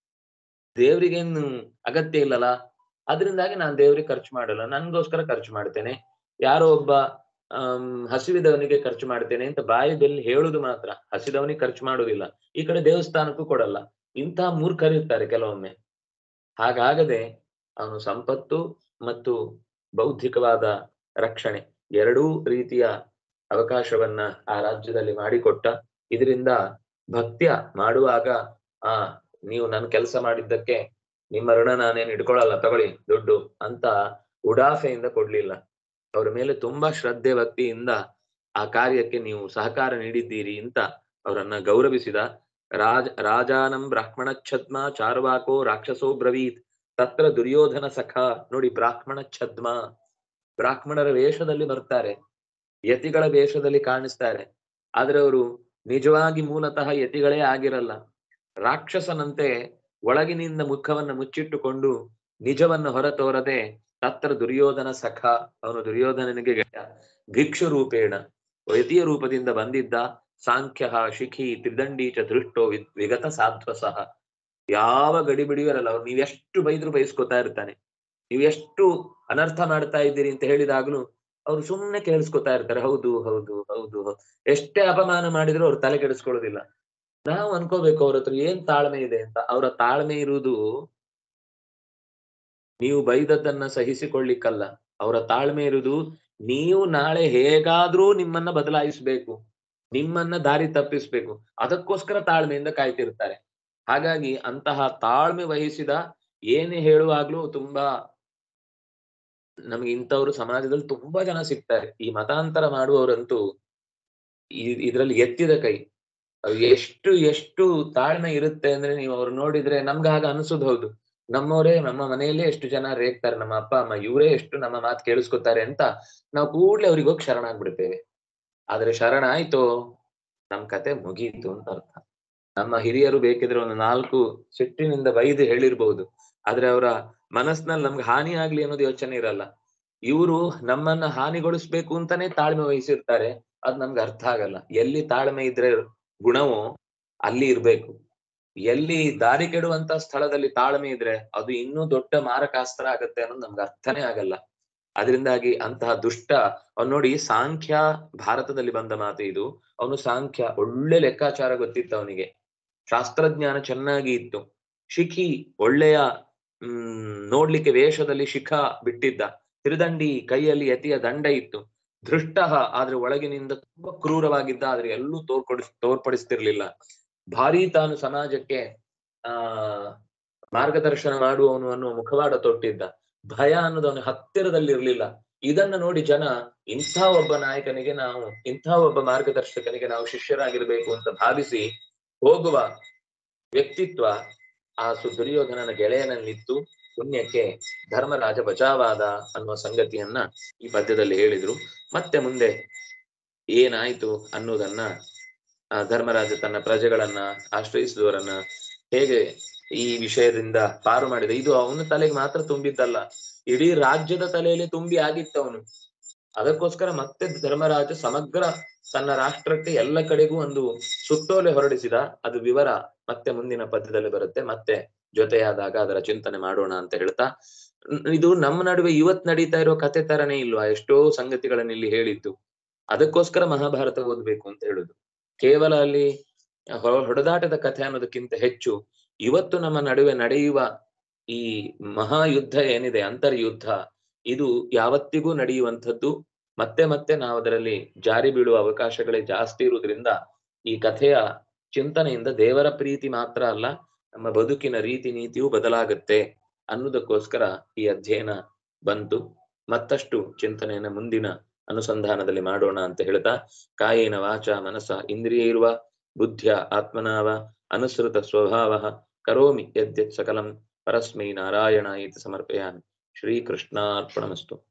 ದೇವ್ರಿಗೇನು ಅಗತ್ಯ ಇಲ್ಲಲ್ಲ ಅದರಿಂದಾಗಿ ನಾನು ದೇವ್ರಿಗೆ ಖರ್ಚು ಮಾಡಲ್ಲ ನನ್ಗೋಸ್ಕರ ಖರ್ಚು ಮಾಡ್ತೇನೆ ಯಾರೋ ಒಬ್ಬ ಆಮ್, ಹಸಿವಿದವನಿಗೆ ಖರ್ಚು ಮಾಡ್ತೇನೆ ಅಂತ ಬಾಯಿದಲ್ಲಿ ಹೇಳುದು ಮಾತ್ರ ಹಸಿದವನಿಗೆ ಖರ್ಚು ಮಾಡುವುದಿಲ್ಲ ಈ ಕಡೆ ದೇವಸ್ಥಾನಕ್ಕೂ ಕೊಡಲ್ಲ ಇಂತಹ ಮೂರ್ಖರಿರ್ತಾರೆ ಕೆಲವೊಮ್ಮೆ ಹಾಗಾಗದೆ ಅವನು ಸಂಪತ್ತು ಮತ್ತು ಬೌದ್ಧಿಕವಾದ ರಕ್ಷಣೆ ಎರಡೂ ರೀತಿಯ ಅವಕಾಶವನ್ನ ಆ ರಾಜ್ಯದಲ್ಲಿ ಮಾಡಿಕೊಟ್ಟ ಇದರಿಂದ ಭಕ್ತ್ಯ ಮಾಡುವಾಗ ಆ ನೀವು ನನ್ ಕೆಲಸ ಮಾಡಿದ್ದಕ್ಕೆ ನಿಮ್ಮ ಋಣ ನಾನೇನು ಇಟ್ಕೊಳಲ್ಲ ತಗೊಳ್ಳಿ ದುಡ್ಡು ಅಂತ ಉಡಾಫೆಯಿಂದ ಕೊಡ್ಲಿಲ್ಲ ಅವರ ಮೇಲೆ ತುಂಬಾ ಶ್ರದ್ಧೆ ಭಕ್ತಿಯಿಂದ ಆ ಕಾರ್ಯಕ್ಕೆ ನೀವು ಸಹಕಾರ ನೀಡಿದ್ದೀರಿ ಅಂತ ಅವರನ್ನ ಗೌರವಿಸಿದ ರಾಜ ರಾಜಾನಂ ಬ್ರಾಹ್ಮಣ ಛದ್ಮ ಚಾರ್ವಾಕೋ ರಾಕ್ಷಸೋ ಬ್ರವೀತ್ ತತ್ರ ದುರ್ಯೋಧನ ಸಖ ನೋಡಿ ಬ್ರಾಹ್ಮಣ ಛದ್ಮ ಬ್ರಾಹ್ಮಣರ ವೇಷದಲ್ಲಿ ಬರ್ತಾರೆ ಯತಿಗಳ ವೇಷದಲ್ಲಿ ಕಾಣಿಸ್ತಾರೆ ಆದ್ರೆ ಅವರು ನಿಜವಾಗಿ ಮೂಲತಃ ಯತಿಗಳೇ ಆಗಿರಲ್ಲ ರಾಕ್ಷಸನಂತೆ ಒಳಗಿನಿಂದ ಮುಖವನ್ನ ಮುಚ್ಚಿಟ್ಟುಕೊಂಡು ನಿಜವನ್ನ ಹೊರತೋರದೆ ತತ್ರ ದುರ್ಯೋಧನ ಸಖ ಅವನು ದುರ್ಯೋಧನನಿಗೆ ಗೆಳೆಯ. ಭಿಕ್ಷು ರೂಪೇಣ ಯತಿಯ ರೂಪದಿಂದ ಬಂದಿದ್ದ ಸಾಂಖ್ಯ ಶಿಖಿ ತ್ರಿದಂಡಿ ಚ ದೃಷ್ಟೋ ವಿ- ವಿಗತ ಸಾಧ್ವಸಃ ಯಾವ ಗಡಿಬಿಡಿಯೂ ಇರಲ್ಲ ಅವ್ರು ನೀವೆಷ್ಟು ಬೈದ್ರು ಬೈಸ್ಕೊತಾ ಇರ್ತಾನೆ ನೀವು ಎಷ್ಟು ಅನರ್ಥ ಮಾಡ್ತಾ ಇದ್ದೀರಿ ಅಂತ ಹೇಳಿದಾಗ್ಲೂ ಅವ್ರು ಸುಮ್ನೆ ಕೇಳಿಸ್ಕೊತಾ ಇರ್ತಾರೆ ಹೌದು ಹೌದು ಹೌದು ಹೌದು. ಎಷ್ಟೇ ಅಪಮಾನ ಮಾಡಿದ್ರು ಅವ್ರು ತಲೆ ಕೆಡಿಸ್ಕೊಳ್ಳೋದಿಲ್ಲ ನಾವು ಅನ್ಕೋಬೇಕು ಅವ್ರ ಹತ್ರ ಏನ್ ತಾಳ್ಮೆ ಇದೆ ಅಂತ ಅವರ ತಾಳ್ಮೆ ಇರುವುದು ನೀವು ಬೈದದ್ದನ್ನ ಸಹಿಸಿಕೊಳ್ಳಿಕ್ಕಲ್ಲ ಅವರ ತಾಳ್ಮೆ ಇರುವುದು ನೀವು ನಾಳೆ ಹೇಗಾದ್ರೂ ನಿಮ್ಮನ್ನ ಬದಲಾಯಿಸ್ಬೇಕು ನಿಮ್ಮನ್ನ ದಾರಿ ತಪ್ಪಿಸ್ಬೇಕು ಅದಕ್ಕೋಸ್ಕರ ತಾಳ್ಮೆಯಿಂದ ಕಾಯ್ತಿರ್ತಾರೆ ಹಾಗಾಗಿ ಅಂತಹ ತಾಳ್ಮೆ ವಹಿಸಿದ ಏನೇ ಹೇಳುವಾಗ್ಲೂ ತುಂಬಾ ನಮ್ಗೆ ಇಂಥವ್ರು ಸಮಾಜದಲ್ಲಿ ತುಂಬಾ ಜನ ಸಿಗ್ತಾರೆ ಈ ಮತಾಂತರ ಮಾಡುವವರಂತೂ ಈ- ಇದ್ರಲ್ಲಿ ಎತ್ತಿದ ಕೈ ಅವ್ರು ಎಷ್ಟು ಎಷ್ಟು ತಾಳ್ಮೆ ಇರುತ್ತೆ ಅಂದ್ರೆ ನೀವು ಅವ್ರು ನೋಡಿದ್ರೆ ನಮ್ಗೆ ಆಗ ಅನ್ಸುದು ಹೌದು ನಮ್ಮವರೇ ನಮ್ಮ ಮನೆಯಲ್ಲೇ ಎಷ್ಟು ಜನ ರೇಗ್ತಾರೆ ನಮ್ಮ ಅಪ್ಪ ಅಮ್ಮ ಇವರೇ ಎಷ್ಟು ನಮ್ಮ ಮಾತು ಕೇಳಿಸ್ಕೊತಾರೆ ಅಂತ ನಾವು ಕೂಡ್ಲೆ ಅವ್ರಿಗೆ ಹೋಗಿ ಶರಣಾಗ್ಬಿಡ್ತೇವೆ ಆದ್ರೆ ಶರಣ ಆಯ್ತು ನಮ್ ಕತೆ ಮುಗೀತು ಅಂತ ಅರ್ಥ ನಮ್ಮ ಹಿರಿಯರು ಬೇಕಿದ್ರೆ ಒಂದು ನಾಲ್ಕು ಸಿಟ್ಟಿನಿಂದ ಬೈದು ಹೇಳಿರ್ಬಹುದು ಆದ್ರೆ ಅವರ ಮನಸ್ಸಿನಲ್ಲಿ ನಮ್ಗೆ ಹಾನಿ ಆಗ್ಲಿ ಅನ್ನೋದು ಯೋಚನೆ ಇರಲ್ಲ ಇವರು ನಮ್ಮನ್ನ ಹಾನಿಗೊಳಿಸ್ಬೇಕು ಅಂತಾನೆ ತಾಳ್ಮೆ ವಹಿಸಿರ್ತಾರೆ ಅದ್ ನಮ್ಗೆ ಅರ್ಥ ಆಗಲ್ಲ ಎಲ್ಲಿ ತಾಳ್ಮೆ ಇದ್ರೆ ಗುಣವು ಅಲ್ಲಿ ಇರ್ಬೇಕು ಎಲ್ಲಿ ದಾರಿ ಕೆಡುವಂತ ಸ್ಥಳದಲ್ಲಿ ತಾಳ್ಮೆ ಇದ್ರೆ ಅದು ಇನ್ನೂ ದೊಡ್ಡ ಮಾರಕಾಸ್ತ್ರ ಆಗತ್ತೆ ಅನ್ನೋದು ನಮ್ಗೆ ಅರ್ಥನೇ ಆಗಲ್ಲ ಅದರಿಂದಾಗಿ ಅಂತಹ ದುಷ್ಟ ಅವ್ನು ನೋಡಿ ಸಾಂಖ್ಯ ಭಾರತದಲ್ಲಿ ಬಂದ ಮಾತು ಇದು ಅವನು ಸಾಂಖ್ಯ ಒಳ್ಳೆ ಲೆಕ್ಕಾಚಾರ ಗೊತ್ತಿತ್ತು ಅವನಿಗೆ ಶಾಸ್ತ್ರಜ್ಞಾನ ಚೆನ್ನಾಗಿ ಇತ್ತು ಶಿಖಿ ಒಳ್ಳೆಯ ಹ್ಮ್ ನೋಡ್ಲಿಕ್ಕೆ ವೇಷದಲ್ಲಿ ಶಿಖ ಬಿಟ್ಟಿದ್ದ ತ್ರಿದಂಡಿ ಕೈಯಲ್ಲಿ ಯತಿಯ ದಂಡ ಇತ್ತು ದೃಷ್ಟ ಆದ್ರೆ ಒಳಗಿನಿಂದ ತುಂಬಾ ಕ್ರೂರವಾಗಿದ್ದ ಆದ್ರೆ ಎಲ್ಲೂ ತೋರ್ಕೊಡಿಸ್ ತೋರ್ಪಡಿಸ್ತಿರ್ಲಿಲ್ಲ ಭಾರಿ ತಾನು ಸಮಾಜಕ್ಕೆ ಆ ಮಾರ್ಗದರ್ಶನ ಮಾಡುವವನು ಅನ್ನುವ ಮುಖವಾಡ ತೊಟ್ಟಿದ್ದ ಭಯ ಅನ್ನೋದು ಅವನ ಹತ್ತಿರದಲ್ಲಿ ಇರ್ಲಿಲ್ಲ ಇದನ್ನ ನೋಡಿ ಜನ ಇಂಥ ಒಬ್ಬ ನಾಯಕನಿಗೆ ನಾವು ಇಂಥ ಒಬ್ಬ ಮಾರ್ಗದರ್ಶಕನಿಗೆ ನಾವು ಶಿಷ್ಯರಾಗಿರ್ಬೇಕು ಅಂತ ಭಾವಿಸಿ ಹೋಗುವ ವ್ಯಕ್ತಿತ್ವ ಆ ಸು ದುರ್ಯೋಧನನ ಗೆಳೆಯನಲ್ಲಿತ್ತು ಪುಣ್ಯಕ್ಕೆ ಧರ್ಮರಾಜ ಬಚಾವಾದ ಅನ್ನುವ ಸಂಗತಿಯನ್ನ ಈ ಪದ್ಯದಲ್ಲಿ ಹೇಳಿದ್ರು ಮತ್ತೆ ಮುಂದೆ ಏನಾಯ್ತು ಅನ್ನೋದನ್ನ ಆ ಧರ್ಮರಾಜ ತನ್ನ ಪ್ರಜೆಗಳನ್ನ ಆಶ್ರಯಿಸಿದವರನ್ನ ಹೇಗೆ ಈ ವಿಷಯದಿಂದ ಪಾರು ಮಾಡಿದ ಇದು ಅವನ ತಲೆಗೆ ಮಾತ್ರ ತುಂಬಿದ್ದಲ್ಲ ಇಡೀ ರಾಜ್ಯದ ತಲೆಯಲ್ಲಿ ತುಂಬಿ ಆಗಿತ್ತು ಅವನು ಅದಕ್ಕೋಸ್ಕರ ಮತ್ತೆ ಧರ್ಮರಾಜ ಸಮಗ್ರ ತನ್ನ ರಾಷ್ಟ್ರಕ್ಕೆ ಎಲ್ಲ ಕಡೆಗೂ ಒಂದು ಸುತ್ತೋಲೆ ಹೊರಡಿಸಿದ ಅದು ವಿವರ ಮತ್ತೆ ಮುಂದಿನ ಪದ್ಯದಲ್ಲಿ ಬರುತ್ತೆ ಮತ್ತೆ ಜೊತೆಯಾದಾಗ ಅದರ ಚಿಂತನೆ ಮಾಡೋಣ ಅಂತ ಹೇಳ್ತಾ ನ್- ಇದು ನಮ್ಮ ನಡುವೆ ಇವತ್ ನಡೀತಾ ಇರೋ ಕತೆ ತರನೇ ಇಲ್ವಾ ಎಷ್ಟೋ ಸಂಗತಿಗಳನ್ನ ಇಲ್ಲಿ ಹೇಳಿದ್ದು ಅದಕ್ಕೋಸ್ಕರ ಮಹಾಭಾರತ ಓದ್ಬೇಕು ಅಂತ ಹೇಳುದು ಕೇವಲ ಅಲ್ಲಿ ಹೊ- ಹೊಡೆದಾಟದ ಕಥೆ ಅನ್ನೋದಕ್ಕಿಂತ ಹೆಚ್ಚು ಇವತ್ತು ನಮ್ಮ ನಡುವೆ ನಡೆಯುವ ಈ ಮಹಾಯುದ್ಧ ಏನಿದೆ ಅಂತರ್ಯುದ್ಧ ಇದು ಯಾವತ್ತಿಗೂ ನಡೆಯುವಂಥದ್ದು ಮತ್ತೆ ಮತ್ತೆ ನಾವು ಅದರಲ್ಲಿ ಜಾರಿ ಬೀಳುವ ಅವಕಾಶಗಳೇ ಜಾಸ್ತಿ ಇರುವುದರಿಂದ ಈ ಕಥೆಯ ಚಿಂತನೆಯಿಂದ ದೇವರ ಪ್ರೀತಿ ಮಾತ್ರ ಅಲ್ಲ ನಮ್ಮ ಬದುಕಿನ ರೀತಿ ನೀತಿಯೂ ಬದಲಾಗುತ್ತೆ ಅನ್ನೋದಕ್ಕೋಸ್ಕರ ಈ ಅಧ್ಯಯನ ಬಂತು ಮತ್ತಷ್ಟು ಚಿಂತನೆಯನ್ನ ಮುಂದಿನ ಅನುಸಂಧಾನದಲ್ಲಿ ಮಾಡೋಣ ಅಂತ ಹೇಳ್ತಾ ಕಾಯೇನ ವಾಚ ಮನಸ ಇಂದ್ರಿಯ ಇರುವ ಬುದ್ಧ್ಯ ಆತ್ಮನಾವ ಅನುಸೃತ ಸ್ವಭಾವ ಕರೋಮಿ ಯದ್ಯತ್ ಸಕಲಂ ಪರಸ್ಮೈ ನಾರಾಯಣ ಇತಿ ಸಮರ್ಪಯಾಮಿ ಶ್ರೀಕೃಷ್ಣಾರ್ಪಣಮಸ್ತು